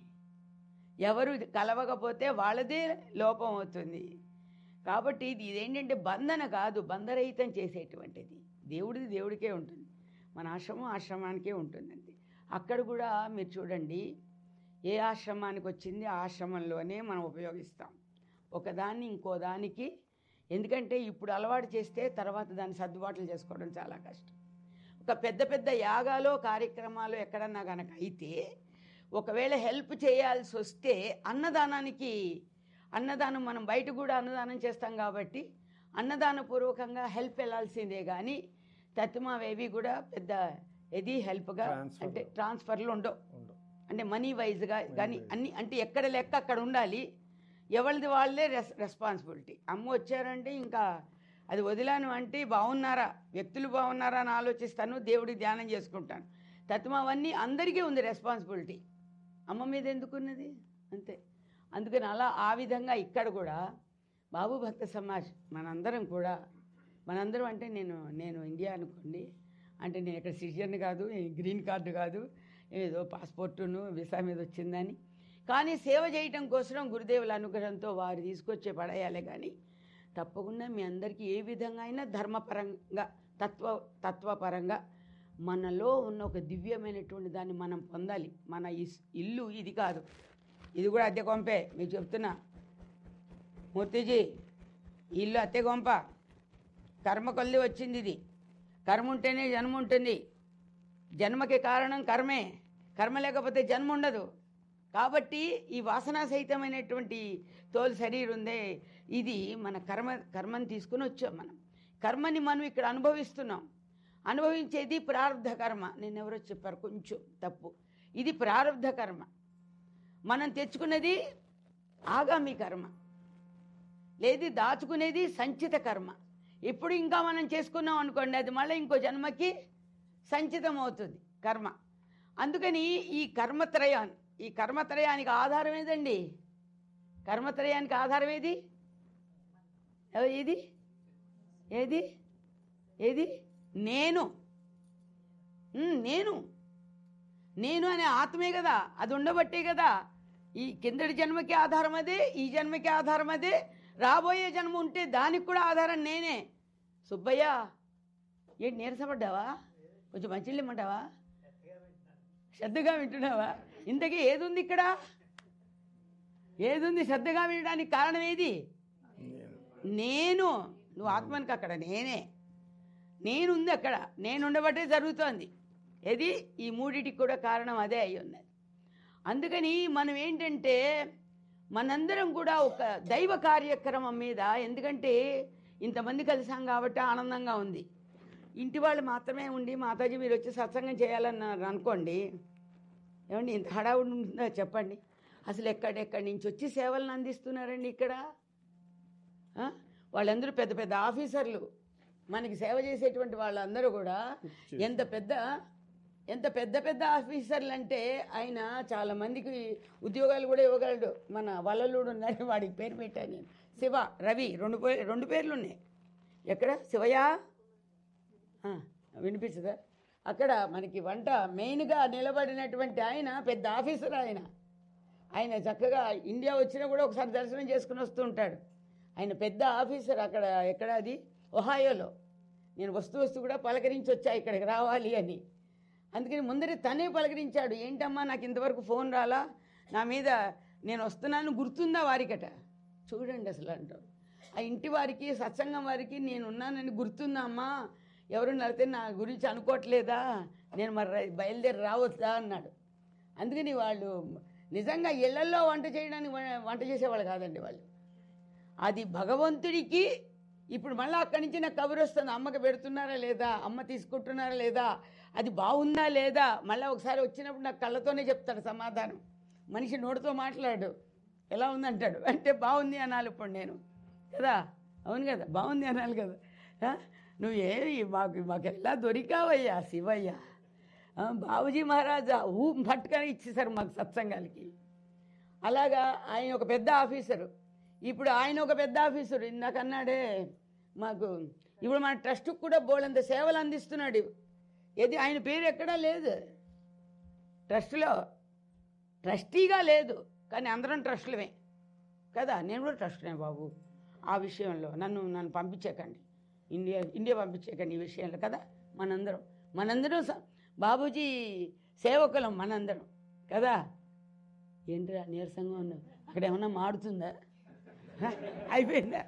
ఎవరు కలవకపోతే వాళ్ళదే లోపం అవుతుంది కాబట్టి ఇది ఇదేంటంటే బంధన కాదు బంధరహితం చేసేటువంటిది దేవుడిది దేవుడికే ఉంటుంది మన ఆశ్రమం ఆశ్రమానికే ఉంటుందండి అక్కడ కూడా మీరు చూడండి ఏ ఆశ్రమానికి వచ్చింది ఆ ఆశ్రమంలోనే మనం ఉపయోగిస్తాం ఒకదాన్ని ఇంకో దానికి ఎందుకంటే ఇప్పుడు అలవాటు చేస్తే తర్వాత దాన్ని సర్దుబాట్లు చేసుకోవడం చాలా కష్టం ఒక పెద్ద పెద్ద యాగాలో కార్యక్రమాలు ఎక్కడన్నా కనుక అయితే ఒకవేళ హెల్ప్ చేయాల్సి వస్తే అన్నదానానికి అన్నదానం మనం బయట కూడా అన్నదానం చేస్తాం కాబట్టి అన్నదానపూర్వకంగా హెల్ప్ వెళ్ళాల్సిందే కానీ తత్మావేవి కూడా పెద్ద ఇది హెల్ప్గా Transfer. అంటే ట్రాన్స్ఫర్లు ఉండవు ఉండవు అంటే మనీ వైజ్గా కానీ wise. అన్ని అంటే ఎక్కడ లెక్క అక్కడ ఉండాలి ఎవరిది వాళ్ళే రెస్ రెస్పాన్సిబిలిటీ అమ్మ వచ్చారంటే ఇంకా అది వదిలాను అంటే బాగున్నారా వ్యక్తులు బాగున్నారా అని ఆలోచిస్తాను దేవుడి ధ్యానం చేసుకుంటాను తత్వం అవన్నీ అందరికీ ఉంది రెస్పాన్సిబిలిటీ అమ్మ మీద ఎందుకున్నది అంతే అందుకని అలా ఆ విధంగా ఇక్కడ కూడా బాబు భక్త సమాజ్ మనందరం కూడా మనందరం అంటే నేను నేను ఇండియా అనుకోండి అంటే నేను ఇక్కడ సిటిజన్ కాదు ఈ గ్రీన్ కార్డు కాదు ఏదో పాస్పోర్టును వీసా మీద వచ్చిందని కానీ సేవ చేయటం కోసం గురుదేవుల అనుగ్రహంతో వారు తీసుకొచ్చే పడేయాలి కానీ తప్పకుండా మీ అందరికీ ఏ విధంగా అయినా ధర్మపరంగా తత్వ తత్వపరంగా మనలో ఉన్న ఒక దివ్యమైనటువంటి దాన్ని మనం పొందాలి మన ఇస్- ఇల్లు ఇది కాదు ఇది కూడా అద్దె కొంపే మీకు చెప్తున్నా మూర్తిజీ ఈ ఇల్లు అద్దె కొంప కర్మ కొద్ది వచ్చింది ఇది కర్మ ఉంటేనే జన్మ ఉంటుంది జన్మకి కారణం కర్మే కర్మ లేకపోతే జన్మ ఉండదు కాబట్టి ఈ వాసనా సహితమైనటువంటి తోలు శరీరం ఉందే ఇది మన కర్మ కర్మని తీసుకుని వచ్చాం మనం కర్మని మనం ఇక్కడ అనుభవిస్తున్నాం అనుభవించేది ప్రారంధ కర్మ నేను ఎవరో చెప్పారు కొంచెం తప్పు ఇది ప్రారంధ కర్మ మనం తెచ్చుకున్నది ఆగామి కర్మ లేదు దాచుకునేది సంచిత కర్మ ఇప్పుడు ఇంకా మనం చేసుకున్నాం అనుకోండి అది మళ్ళీ ఇంకో జన్మకి సంచితం అవుతుంది కర్మ అందుకని ఈ కర్మత్రయాన్ని ఈ కర్మత్రయానికి ఆధారం ఏదండి కర్మత్రయానికి ఆధారం ఏది ఎవ- ఏది ఏది ఏది నేను ఉమ్, నేను నేను అనే ఆత్మే కదా అది ఉండబట్టే కదా ఈ కిందటి జన్మకి ఆధారం అదే ఈ జన్మకి ఆధారం అదే రాబోయే జన్మ ఉంటే దానికి కూడా ఆధారం నేనే సుబ్బయ్య ఏంటి నీరసపడ్డావా కొంచెం మంచిళ్ళు ఇమ్మంటావా శ్రద్ధగా వింటున్నావా ఇంతకీ ఏది ఉంది ఇక్కడ ఏది ఉంది శ్రద్ధగా వినడానికి కారణం ఏది నేను నువ్వు ఆత్మనికి అక్కడ నేనే నేనుంది అక్కడ నేను ఉండబట్టే జరుగుతోంది ఏది ఈ మూడిటికి కూడా కారణం అదే అయి ఉన్నది అందుకని మనం ఏంటంటే మనందరం కూడా ఒక దైవ కార్యక్రమం మీద ఎందుకంటే ఇంతమంది కలిసాం కాబట్టి ఆనందంగా ఉంది ఇంటి వాళ్ళు మాత్రమే ఉండి మాతాజీ మీరు వచ్చి సత్సంగం చేయాలన్నారు అనుకోండి ఏమండి ఇంత హడావుడి ఉంటుందో చెప్పండి అసలు ఎక్కడెక్కడి నుంచి వచ్చి సేవలను అందిస్తున్నారండి ఇక్కడ ఆ? వాళ్ళందరూ పెద్ద పెద్ద ఆఫీసర్లు మనకి సేవ చేసేటువంటి వాళ్ళందరూ కూడా ఎంత పెద్ద ఎంత పెద్ద పెద్ద ఆఫీసర్లు అంటే ఆయన చాలా మందికి ఉద్యోగాలు కూడా ఇవ్వగలడు మన వల్లలుడు ఉన్నాడు వాడికి పేరు పెట్టాను నేను శివ రవి రెండు పే రెండు పేర్లు ఉన్నాయి ఎక్కడ శివయ్య ఆ, వినిపించదా అక్కడ మనకి వంట మెయిన్గా నిలబడినటువంటి ఆయన పెద్ద ఆఫీసర్ ఆయన ఆయన చక్కగా ఇండియా వచ్చినా కూడా ఒకసారి దర్శనం చేసుకుని వస్తూ ఉంటాడు ఆయన పెద్ద ఆఫీసర్ అక్కడ ఎక్కడ అది ఒహాయోలో నేను వస్తూ వస్తూ కూడా పలకరించి వచ్చా ఇక్కడికి రావాలి అని అందుకని ముందరే తనే పలకరించాడు ఏంటమ్మా నాకు ఇంతవరకు ఫోన్ రాలా నా మీద నేను వస్తున్నాను గుర్తుందా వారికట చూడండి అసలు అంటారు ఆ ఇంటి వారికి సత్సంగం వారికి నేను ఉన్నానని గుర్తుందా అమ్మా ఎవరు నడితే నా గురించి అనుకోవట్లేదా నేను మరి ర- బయలుదేరి రావచ్చా అన్నాడు అందుకని వాళ్ళు నిజంగా ఇళ్లల్లో వంట చేయడానికి వ- వంట చేసేవాళ్ళు కాదండి వాళ్ళు అది భగవంతుడికి ఇప్పుడు మళ్ళీ అక్కడి నుంచి నాకు కబురు వస్తుంది అమ్మకి పెడుతున్నారా లేదా అమ్మ తీసుకుంటున్నారా లేదా అది బాగుందా లేదా మళ్ళీ ఒకసారి వచ్చినప్పుడు నాకు కళ్ళతోనే చెప్తాడు సమాధానం మనిషి నోటితో మాట్లాడు ఎలా ఉందంటాడు అంటే బాగుంది అనాలి ఇప్పుడు నేను కదా అవును కదా బాగుంది అనాలి కదా ఆ? నువ్వు ఏ మాకు మాకు ఎలా దొరికావయ్యా శివయ్య ఆ, బాబుజీ మహారాజా ఊ పట్టుకొని ఇచ్చేసారు మాకు సత్సంగాలకి అలాగా ఆయన ఒక పెద్ద ఆఫీసరు ఇప్పుడు ఆయన ఒక పెద్ద ఆఫీసరు ఇందాక అన్నాడే మాకు ఇప్పుడు మన ట్రస్ట్కి కూడా బోళ్ళంత సేవలు అందిస్తున్నాడు ఏది ఆయన పేరు ఎక్కడా లేదు ట్రస్ట్లో ట్రస్టీగా లేదు కానీ అందరం ట్రస్టులమే కదా నేను కూడా ట్రస్ట్నే బాబు ఆ విషయంలో నన్ను నన్ను పంపించకండి ఇండియా ఇండియా పంపించకండి ఈ విషయంలో కదా మనందరం మనందరం స- బాబూజీ సేవకులం మనందరం కదా ఏంట్రా నీరసంగా ఉన్నావు అక్కడ ఏమన్నా మారుతుందా హ? అయిపోయిందా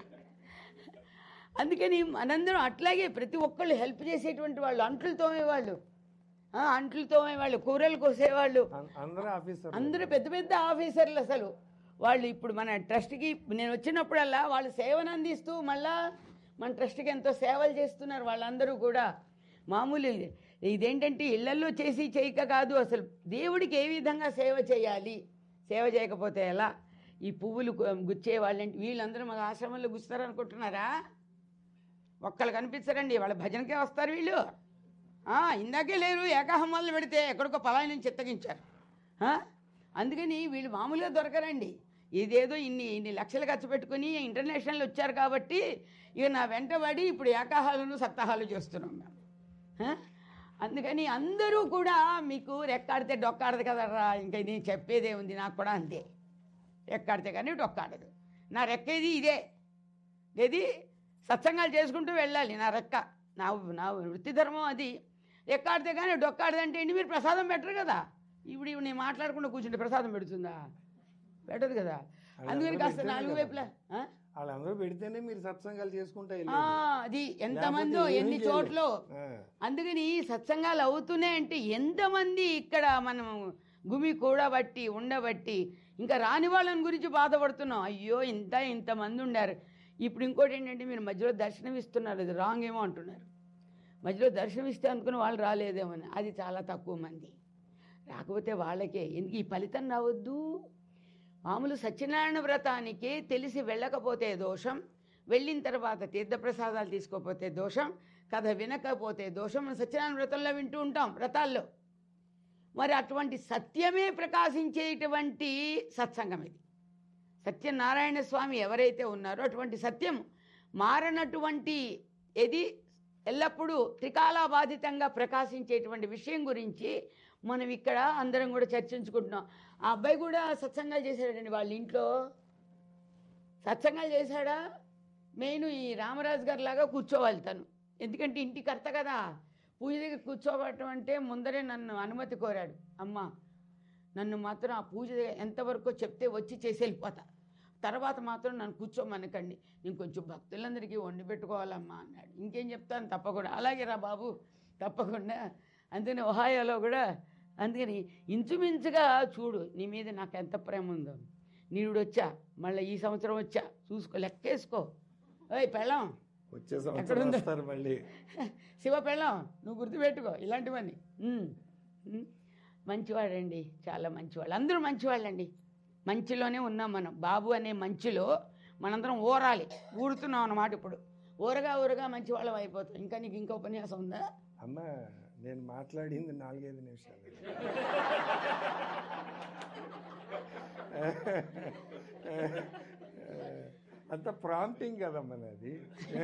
అందుకని మనందరం అట్లాగే ప్రతి ఒక్కళ్ళు హెల్ప్ చేసేటువంటి వాళ్ళు అంట్లు తోమేవాళ్ళు ఆ, అంట్లు తోమేవాళ్ళు కూరలు కోసేవాళ్ళు అం- అందరూ ఆఫీసర్ అందరూ పెద్ద పెద్ద ఆఫీసర్లు అసలు వాళ్ళు ఇప్పుడు మన ట్రస్ట్కి నేను వచ్చినప్పుడల్లా వాళ్ళు సేవను అందిస్తూ మళ్ళా మన ట్రస్ట్కి ఎంతో సేవలు చేస్తున్నారు వాళ్ళందరూ కూడా మామూలు ఇది. ఇదేంటంటే ఇళ్లల్లో చేసి చేయక కాదు అసలు దేవుడికి ఏ విధంగా సేవ చేయాలి సేవ చేయకపోతే ఎలా ఈ పువ్వులు గు- గుచ్చే వాళ్ళంటే వీళ్ళందరూ మా ఆశ్రమంలో గుచ్చుతారు అనుకుంటున్నారా ఒక్కళ్ళు కనిపించరండి వాళ్ళ భజనకే వస్తారు వీళ్ళు ఆ, ఇందాకే లేరు ఏకాహమ్మాలు పెడితే ఎక్కడికో పలాయి నుంచి చిత్తగించారు ఆ? అందుకని వీళ్ళు మామూలుగా దొరకరండి ఇదేదో ఇన్ని ఇన్ని లక్షలు ఖర్చు పెట్టుకుని ఇంటర్నేషనల్ వచ్చారు కాబట్టి ఇక నా వెంటబడి ఇప్పుడు ఏకాహాలను సప్తాహాలు చేస్తున్నాం మేము ఆ? అందుకని అందరూ కూడా మీకు రెక్కాడితే డొక్కాడదు కదరా ఇంకా ఇది చెప్పేదే ఉంది నాకు కూడా అంతే రెక్కాడితే కానీ డొక్కాడదు నా రెక్క ఇది ఇదే ఏది సత్సంగాలు చేసుకుంటూ వెళ్ళాలి నా రెక్క నా నా వృత్తి ధర్మం అది రెక్కాడితే కానీ డొక్కాడదంటే ఏంటి మీరు ప్రసాదం పెట్టరు కదా ఇప్పుడు ఇవి నేను మాట్లాడకుండా కూర్చుంటే ప్రసాదం పెడుతుందా పెట్టదు కదా అందుకని కాస్త పెడితేనే నాలుగు కదా. వైపులా ఆ? వాళ్ళందరూ పెడితేనే మీరు సత్సంగాలు చేసుకుంటా ఆ, వెళ్ళేది. అది ఎంతమందో లేకపోతే ఏమీ ఎన్ని చేయలేం. చోట్ల ఆ. అందుకని సత్సంగాలు అవుతున్నాయంటే ఎంతమంది ఇక్కడ మనం గుమి కూడబట్టి ఉండబట్టి ఇంకా రాని వాళ్ళని గురించి బాధపడుతున్నాం అయ్యో ఇంత ఇంతమంది ఉండారు ఇప్పుడు ఇంకోటి ఏంటంటే మీరు మధ్యలో దర్శనం ఇస్తున్నారు అది రాంగ్ ఏమో అంటున్నారు మధ్యలో దర్శనం ఇస్తే అనుకుని వాళ్ళు రాలేదేమో అని అది చాలా తక్కువ మంది రాకపోతే వాళ్ళకే ఎందుకు ఈ ఫలితం రావద్దు మామూలు సత్యనారాయణ వ్రతానికి తెలిసి వెళ్ళకపోతే దోషం వెళ్ళిన తర్వాత తీర్థప్రసాదాలు తీసుకోకపోతే దోషం కథ వినకపోతే దోషం మనం సత్యనారాయణ వ్రతంలో వింటూ ఉంటాం వ్రతాల్లో మరి అటువంటి సత్యమే ప్రకాశించేటువంటి సత్సంగం ఇది సత్యనారాయణ స్వామి ఎవరైతే ఉన్నారో అటువంటి సత్యం మారనటువంటి ఏది ఎల్లప్పుడూ త్రికాలాబాధితంగా ప్రకాశించేటువంటి విషయం గురించి మనం ఇక్కడ అందరం కూడా చర్చించుకుంటున్నాం ఆ అబ్బాయి కూడా సత్సంగాలు చేశాడండి వాళ్ళ ఇంట్లో సత్సంగాలు చేశాడా మెయిన్ ఈ రామరాజు గారి లాగా కూర్చోవాలి తను ఎందుకంటే ఇంటి కర్త కదా పూజ దగ్గర కూర్చోబట్టం అంటే ముందరే నన్ను అనుమతి కోరాడు అమ్మ నన్ను మాత్రం ఆ పూజ దగ్గర ఎంతవరకు చెప్తే వచ్చి చేసి వెళ్ళిపోతా తర్వాత మాత్రం నన్ను కూర్చోమనకండి నేను కొంచెం భక్తులందరికీ వండి పెట్టుకోవాలమ్మా అన్నాడు ఇంకేం చెప్తాను తప్పకుండా అలాగే రా బాబు తప్పకుండా అందుకని ఒహాయోలో కూడా అందుకని ఇంచుమించుగా చూడు నీ మీద నాకు ఎంత ప్రేమ ఉందో నీడు వచ్చా మళ్ళీ ఈ సంవత్సరం వచ్చా చూసుకో లెక్కేసుకో ఓయ్ పెళ్ళం వచ్చే సంవత్సరం ఎక్కడుందో? వస్తారు మళ్ళీ శివ పెళ్ళం నువ్వు గుర్తుపెట్టుకో ఇలాంటివన్నీ ఉమ్, ఉమ్. మంచివాడండి చాలా మంచివాళ్ళు అందరూ మంచివాళ్ళండి మంచిలోనే ఉన్నాం మనం బాబు అనే మంచిలో మనందరం ఊరాలి ఊరుతున్నాం అన్నమాట ఇప్పుడు ఊరగా ఊరగా మంచి వాళ్ళం అయిపోతాం ఇంకా నీకు ఇంకా ఉపన్యాసం ఉందా అమ్మ నేను మాట్లాడింది నాలుగైదు నిమిషాలు అంత ప్రాంప్టింగ్ కదమ్మా నాది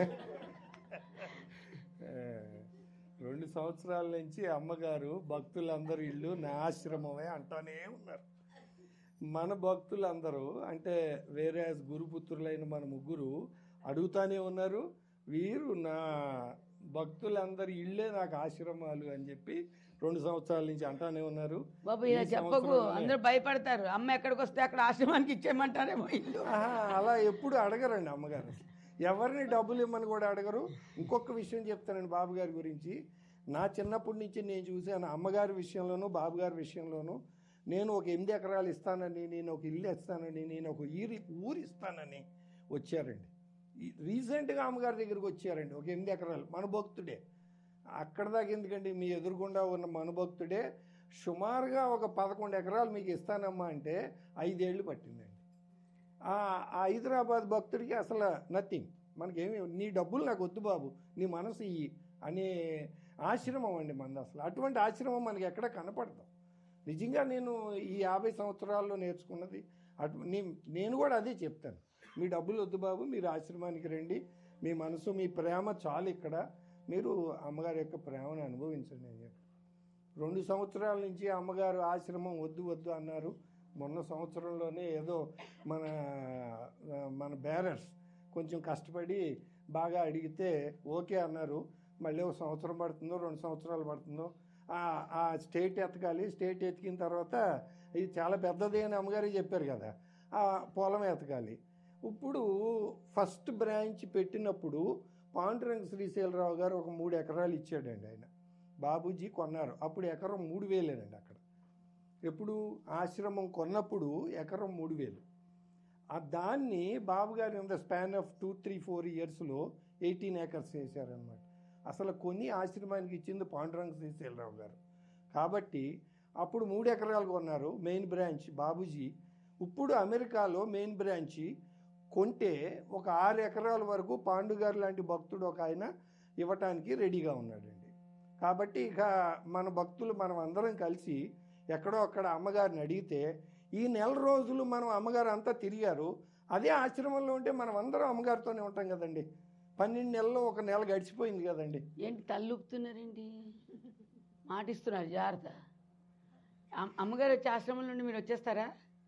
రెండు సంవత్సరాల నుంచి అమ్మగారు భక్తులందరూ ఇల్లు నా ఆశ్రమమే అంటానే ఉన్నారు మన భక్తులందరూ అంటే వేరే గురుపుత్రులైన మన ముగ్గురు అడుగుతానే ఉన్నారు వీరు నా భక్తులందరి ఇళ్ళే నాకు ఆశ్రమాలు అని చెప్పి రెండు సంవత్సరాల నుంచి అంటానే ఉన్నారు బాబు ఇలా ఈ చెప్పకు సంవత్సరంలోనే. అందరూ భయపడతారు అమ్మ ఎక్కడికి వస్తే అక్కడ ఆశ్రమానికి ఇచ్చేయమంటారేమో ఇల్లు ఆహా, అలా ఎప్పుడు అడగరండి అమ్మగారు ఎవరిని డబ్బులు ఇమ్మని కూడా అడగరు ఇంకొక విషయం చెప్తానండి బాబు గారి గురించి నా చిన్నప్పటి నుంచి నేను చూశాను అమ్మగారి విషయంలోనూ బాబు గారి విషయంలోనూ నేను ఒక ఎనిమిది ఎకరాలు ఇస్తానని నేను ఒక ఇల్లు ఇస్తానని నేను ఒక ఊరి ఊరు ఇస్తానని వచ్చారండి ఈ- రీసెంట్గా అమ్మగారి దగ్గరికి వచ్చారండి ఒక ఎనిమిది ఎకరాలు మన భక్తుడే అక్కడ దాకా ఎందుకండి మీ ఎదురుగుండా ఉన్న మన భక్తుడే సుమారుగా ఒక పదకొండు ఎకరాలు మీకు ఇస్తానమ్మా అంటే ఐదేళ్ళు పట్టిందండి ఆ ఆ హైదరాబాద్ భక్తుడికి అసలు నథింగ్ మనకేమి నీ డబ్బులు నాకు వద్దు బాబు నీ మనసు ఇయ్యి అనే ఆశ్రమం అండి మనది అసలు అటువంటి ఆశ్రమం మనకి ఎక్కడ కనపడదు నిజంగా నేను ఈ యాభై సంవత్సరాల్లో నేర్చుకున్నది అటు నీ- నేను కూడా అదే చెప్తాను మీ డబ్బులు వద్దు బాబు మీరు ఆశ్రమానికి రండి మీ మనసు మీ ప్రేమ చాలు ఇక్కడ మీరు అమ్మగారి యొక్క ప్రేమను అనుభవించండి అని చెప్పి రెండు సంవత్సరాల నుంచి అమ్మగారు ఆశ్రమం వద్దు వద్దు అన్నారు మొన్న సంవత్సరంలోనే ఏదో మన ఆ, మన బేరర్స్ కొంచెం కష్టపడి బాగా అడిగితే ఓకే అన్నారు మళ్ళీ ఒక సంవత్సరం పడుతుందో రెండు సంవత్సరాలు పడుతుందో ఆ- ఆ స్టేట్ ఎతకాలి స్టేట్ ఎతికిన తర్వాత ఇది చాలా పెద్దది అని అమ్మగారు చెప్పారు కదా ఆ పొలం ఎతకాలి ఇప్పుడు ఫస్ట్ బ్రాంచ్ పెట్టినప్పుడు పాండురంగ శ్రీశైలరావు గారు ఒక మూడు ఎకరాలు ఇచ్చాడండి ఆయన బాబూజీ కొన్నారు అప్పుడు ఎకరం మూడు వేలేనండి అక్కడ ఎప్పుడు ఆశ్రమం కొన్నప్పుడు ఎకరం మూడు వేలు ఆ దాన్ని బాబు గారు in the span of two three four ఇయర్స్లో ఎయిటీన్ ఏకర్స్ చేశారనమాట అసలు కొన్ని ఆశ్రమానికి ఇచ్చింది పాండురంగ శ్రీశైలరావు గారు కాబట్టి అప్పుడు మూడు ఎకరాలు కొన్నారు మెయిన్ బ్రాంచ్ బాబూజీ ఇప్పుడు అమెరికాలో మెయిన్ బ్రాంచి కొంటే ఒక ఆరు ఎకరాల వరకు పాండు గారు లాంటి భక్తుడు ఒక ఆయన ఇవ్వటానికి రెడీగా ఉన్నాడండి కాబట్టి ఇక మన భక్తులు మనం అందరం కలిసి ఎక్కడో అక్కడ అమ్మగారిని అడిగితే ఈ నెల రోజులు మనం అమ్మగారు అంతా తిరిగారు అదే ఆశ్రమంలో ఉంటే మనం అందరం అమ్మగారితోనే ఉంటాం కదండి పన్నెండు నెలల్లో ఒక నెల గడిచిపోయింది కదండి ఏంటి తల్లుపుతున్నారేంటి మాటిస్తున్నారు జాగ్రత్త అమ్- అమ్మగారు వచ్చే ఆశ్రమం నుండి మీరు వచ్చేస్తారా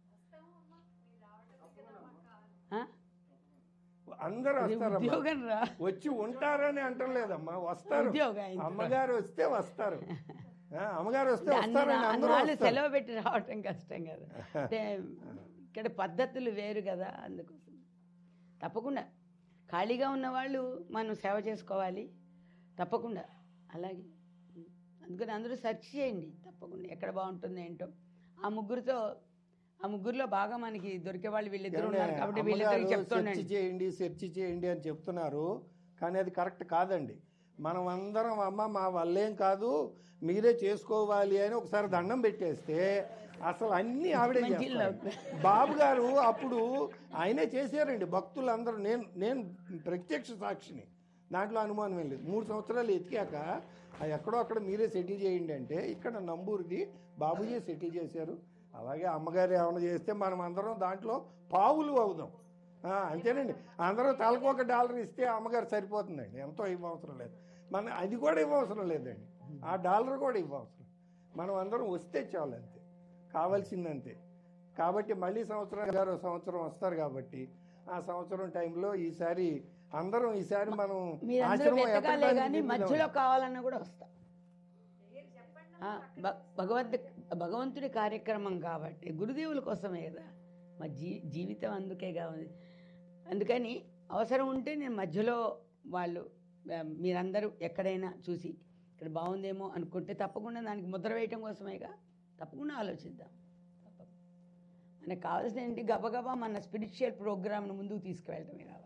ఆ? అందరూ ఇది వస్తారమ్మా ఉద్యోగం రా వచ్చి ఉంటారని అంటలేదమ్మా వస్తారు ఉద్యోగం అయింది. అమ్మగారు వస్తే వస్తారు ఆ, అమ్మగారు వస్తే అన్ని వస్తారని అందరూ అన్నాళ్ళు వస్తారు. సెలవు పెట్టి రావటం కష్టం కదా అంటే ఇక్కడ పద్ధతులు వేరు కదా అందుకోసం తప్పకుండా ఖాళీగా ఉన్న వాళ్ళు మనం సేవ చేసుకోవాలి తప్పకుండా అలాగే అందుకని అందరూ సెర్చ్ చేయండి తప్పకుండా ఎక్కడ బాగుంటుంది ఏంటో ఆ ముగ్గురితో ఆ ముగ్గురులో బాగా మనకి దొరికే వాళ్ళు వీళ్ళిద్దరు ఉన్నారు కాబట్టి వీళ్ళిద్దరికి అమ్మగారు సెర్చ్ చెప్తుండండి చేయండి సెర్చ్ చేయండి అని చెప్తున్నారు కానీ అది కరెక్ట్ కాదండి మనం అందరం అమ్మ మా వల్లేం కాదు మీరే చేసుకోవాలి అని ఒకసారి దండం పెట్టేస్తే అసలు అన్ని ఆవిడే మంచి చేస్తారు. ఇల్లు. బాబు గారు అప్పుడు ఆయనే చేశారండి భక్తులందరూ నేను నేను ప్రత్యక్ష సాక్షిని దాంట్లో అనుమానం ఏం లేదు మూడు సంవత్సరాలు ఎతికాక ఆ ఎక్కడో అక్కడ మీరే సెటిల్ చేయండి అంటే ఇక్కడ నంబూరిది బాబుజీ సెటిల్ చేశారు అలాగే అమ్మగారు ఏమైనా చేస్తే మనం అందరం దాంట్లో పావులు అవుదాం ఆ, అంతేనండి అందరూ తలకు ఒక డాలర్ ఇస్తే అమ్మగారు సరిపోతుందండి ఎంతో ఇవ్వవసరం లేదు మన అది కూడా ఇవ్వవసరం లేదండి ఆ డాలర్ కూడా ఇవ్వవసరం మనం అందరం వస్తే చాలు అంతే కావాల్సిందంతే కాబట్టి మళ్ళీ సంవత్సరం గారు సంవత్సరం వస్తారు కాబట్టి ఆ సంవత్సరం టైంలో ఈసారి అందరం ఈసారి మనం మీరందరూ ఆశ్రమం వెతకాలే ఎత్తడానికి కానీ దిగుదాం. మధ్యలో కావాలన్నా కూడా వస్తా ఆ, భ- భగవద్ భగవంతుడి కార్యక్రమం కాబట్టి గురుదేవుల కోసమే కదా మా జీ జీవితం అందుకే కావాలి అందుకని అవసరం ఉంటే నేను మధ్యలో వాళ్ళు ఆ, మీరందరూ ఎక్కడైనా చూసి ఇక్కడ బాగుందేమో అనుకుంటే తప్పకుండా దానికి ముద్ర వేయటం కోసమేగా తప్పకుండా ఆలోచిద్దాం తప్పకుండా. మనకు కావాల్సిన ఏంటి గబగబా మన స్పిరిచువల్ ప్రోగ్రామ్ను ముందుకు తీసుకువెళ్ళటమే కావాలి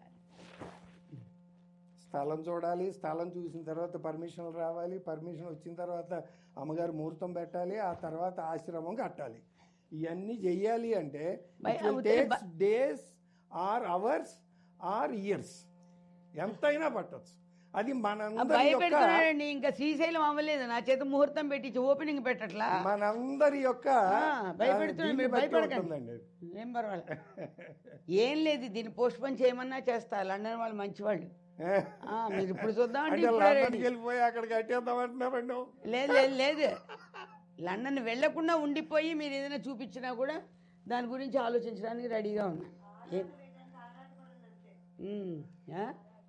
స్థలం చూడాలి స్థలం చూసిన తర్వాత పర్మిషన్ రావాలి పర్మిషన్ వచ్చిన తర్వాత అమ్మగారు ముహూర్తం పెట్టాలి ఆ తర్వాత ఆశ్రమం కట్టాలి ఇవన్నీ చెయ్యాలి అంటే బై- ఉత్తే టేక్స్ బ- days or hours or years ఎంతైనా పట్టొచ్చు అది మనందరి యొక్క భయపెడుతున్నాడండి ఇంకా శ్రీశైలం అవ్వలేదు నా చేత ముహూర్తం పెట్టించి ఓపెనింగ్ పెట్టట్లా మనందరి యొక్క ఆ, భయపెడుతున్నాడు దీన్ని మీరు బట్టి భయపడకండి ఉంటుందండి. ఏం పర్వాలేదు ఏం లేదు దీన్ని పోస్ట్ పోన్ చేయమన్నా చేస్తా లండన్ వాళ్ళు మంచివాళ్ళు ఆ, మీరు ఇప్పుడు చూద్దాం అంటే అంటే ఇప్పుడే లండన్కి ready. వెళ్ళిపోయి అక్కడ కట్టేద్దాం అంటున్నారండి లేదు లేదు లేదు లండన్ వెళ్లకుండా ఉండిపోయి మీరు ఏదైనా చూపించినా కూడా దాని గురించి ఆలోచించడానికి రెడీగా ఉన్నా ఏం? ఉమ్, ఆ?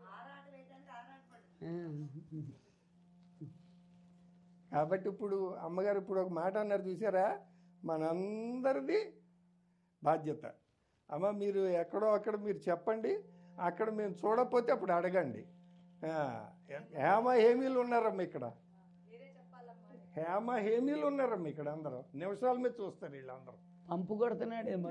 ఆ. కాబట్టి ఇప్పుడు అమ్మగారు ఇప్పుడు ఒక మాట అన్నారు చూసారా మనందరిది బాధ్యత అమ్మ మీరు ఎక్కడో అక్కడ మీరు చెప్పండి అక్కడ మేము చూడకపోతే అప్పుడు అడగండి ఆ, హేమ హేమీలు ఉన్నారమ్మ ఇక్కడ హేమ హేమీలు ఉన్నారమ్మ ఇక్కడ అందరూ నిమిషాల మీద చూస్తారు వీళ్ళందరూ పంపు కొడుతున్నాడేమో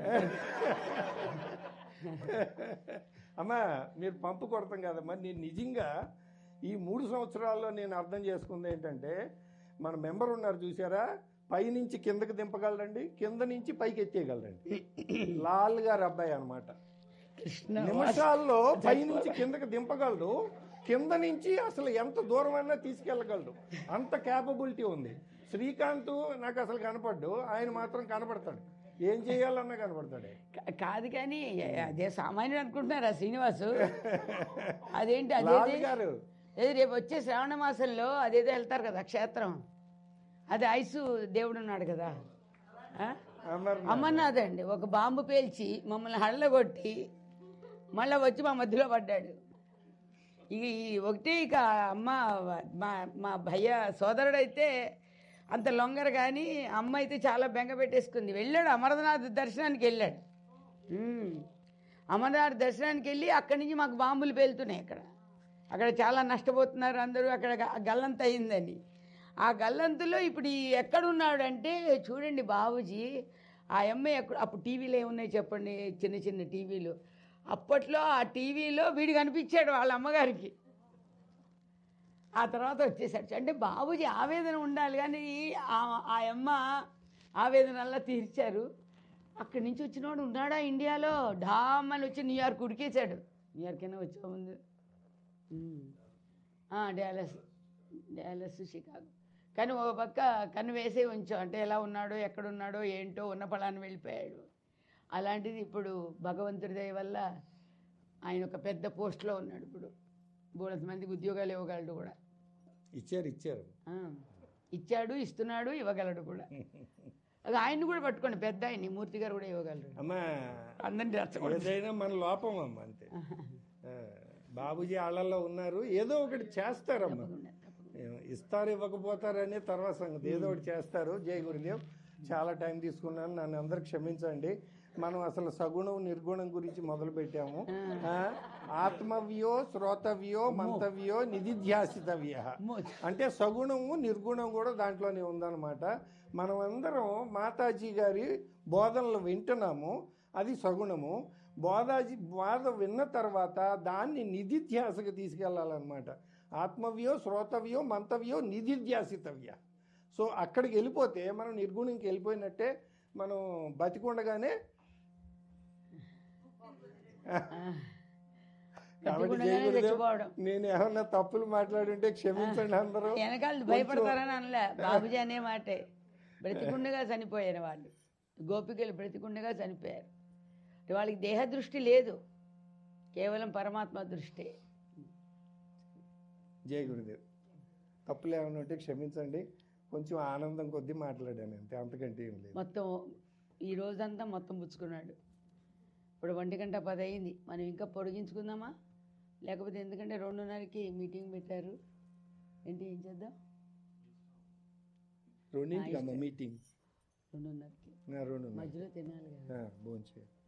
అమ్మా మీరు పంపు కొడతాం కదమ్మా నేను నిజంగా ఈ మూడు సంవత్సరాల్లో నేను అర్థం చేసుకుంది ఏంటంటే మన మెంబర్ ఉన్నారు చూసారా పైనుంచి కిందకి దింపగలరండి కింద నుంచి పైకి ఎత్తేయగలరండి లాల్ గారు అబ్బాయి అనమాట కృష్ణ నిమిషాల్లో పైనుంచి కిందకి దింపగలడు కింద నుంచి అసలు ఎంత దూరమైనా తీసుకెళ్ళగలడు అంత క్యాపబిలిటీ ఉంది శ్రీకాంత్ నాకు అసలు కనపడ్డు ఆయన మాత్రం కనపడతాడు ఏం చేయాలన్నా కనపడతాడు కా- కాదు కానీ అదే సామాన్యుడు అనుకుంటున్నారా శ్రీనివాసు అదేంటి లాల్ అదేది గారు ఏది రేపు వచ్చే శ్రావణ మాసంలో అదేదో వెళ్తారు కదా క్షేత్రం అది ఐసు దేవుడు ఉన్నాడు కదా ఆ? అమర్నాథ్. అమర్నాథ్ అండి ఒక బాంబు పేల్చి మమ్మల్ని హళ్ళగొట్టి మళ్ళీ వచ్చి మా మధ్యలో పడ్డాడు ఇక ఈ ఒకటి ఇక అమ్మ మా మా భయ్య సోదరుడైతే అంత లొంగరు కానీ అమ్మ అయితే చాలా బెంగ పెట్టేసుకుంది వెళ్ళాడు అమరనాథ్ దర్శనానికి వెళ్ళాడు ఉమ్. అమరనాథ్ దర్శనానికి వెళ్ళి అక్కడి నుంచి మాకు బాంబులు పేలుతున్నాయి అక్కడ అక్కడ చాలా నష్టపోతున్నారు అందరూ అక్కడ గ- గల్లంత అయిందని ఆ గల్లంతులో ఇప్పుడు ఈ ఎక్కడున్నాడంటే చూడండి బాబుజీ ఆ అమ్మాయి ఎక్కడ అప్పుడు టీవీలో ఏమున్నాయి చెప్పండి చిన్న చిన్న టీవీలు అప్పట్లో ఆ టీవీలో వీడు కనిపించాడు వాళ్ళ అమ్మగారికి ఆ తర్వాత వచ్చేసాడు అంటే బాబుజీ ఆవేదన ఉండాలి కానీ ఆ- ఆ అమ్మ ఆవేదనల్లా తీర్చారు అక్కడి నుంచి వచ్చినవాడు ఉన్నాడా ఇండియాలో ఢామ్ అని వచ్చి న్యూయార్క్ ఉడికేశాడు న్యూయార్క్ అయినా వచ్చా ముందు ఉమ్. ఆ, డాలస్ డాలస్ షికాగో కానీ ఒక పక్క కన్ను వేసే ఉంచాం అంటే ఎలా ఉన్నాడో ఎక్కడున్నాడో ఏంటో ఉన్న ఫలాన్ని వెళ్ళిపోయాడు అలాంటిది ఇప్పుడు భగవంతుడి దయ వల్ల ఆయన ఒక పెద్ద పోస్ట్లో ఉన్నాడు ఇప్పుడు బోలెంత మందికి ఉద్యోగాలు ఇవ్వగలడు కూడా ఇచ్చారు ఇచ్చారు ఆ, ఇచ్చాడు ఇస్తున్నాడు ఇవ్వగలడు కూడా అది ఆయన్ని కూడా పట్టుకోండి పెద్ద ఆయన్ని మూర్తి గారు కూడా ఇవ్వగలరు అమ్మా అందరినీ రెచ్చగొడతారు. ఏదైనా మన లోపం అమ్మ అంతే ఆ, బాబుజీ ఆళ్ళల్లో ఉన్నారు ఏదో ఒకటి చేస్తారమ్మా తప్పకుండా, తప్పకుండా. ఇస్తారు ఇవ్వకపోతారని తర్వాత సంగతి ఏదో ఒకటి చేస్తారు జై గురుదేవ్ చాలా టైం తీసుకున్నాను నన్ను అందరు క్షమించండి మనం అసలు సగుణం నిర్గుణం గురించి మొదలు పెట్టాము ఆ, ఆత్మవ్యో శ్రోతవ్యో మంతవ్యో నిధిధ్యాసితవ్య అమ్మో, అంటే సగుణము నిర్గుణం కూడా దాంట్లోనే ఉందన్నమాట మనం అందరం మాతాజీ గారి బోధనలు వింటున్నాము అది సగుణము బోధాజీ బోధ విన్న తర్వాత దాన్ని నిధిధ్యాసకు తీసుకెళ్లాలన్నమాట ఆత్మవ్యో శ్రోతవ్యో మంతవ్యో నిధిధ్యాసితవ్య సో అక్కడికి వెళ్ళిపోతే మనం నిర్గుణంకి వెళ్ళిపోయినట్టే మనం బతికుండగానే కాబట్టి జై బతికుండగానే గురుదేవ్ చచ్చిపోవడం నేను ఏమన్నా తప్పులు మాట్లాడుంటే క్షమించండి అందరూ వెనకాల భయపడతారని అనలే బాబుజీ అనే మాటే బ్రతికుండగా చనిపోయారు వాళ్ళు గోపికలు బ్రతికుండగా చనిపోయారు అంటే వాళ్ళకి దేహ దృష్టి లేదు కేవలం పరమాత్మ దృష్టి జై గురుదేవ్ తప్పులు ఏమైనా ఉంటే క్షమించండి కొంచెం ఆనందం కొద్దీ మాట్లాడాను అంతే అంతకంటే ఏం లేదు మొత్తం ఈ రోజంతా మొత్తం పుచ్చుకున్నాడు ఇప్పుడు ఒంటి గంట పది అయింది మనం ఇంకా పొడిగించుకుందామా లేకపోతే ఎందుకంటే రెండున్నరకి మీటింగ్ పెట్టారు ఏంటి ఏం చేద్దాం రెండింటికి అమ్మ మీటింగ్ రెండున్నరకి రెండు మధ్యలో తినాలి కదా భోంచేయాలి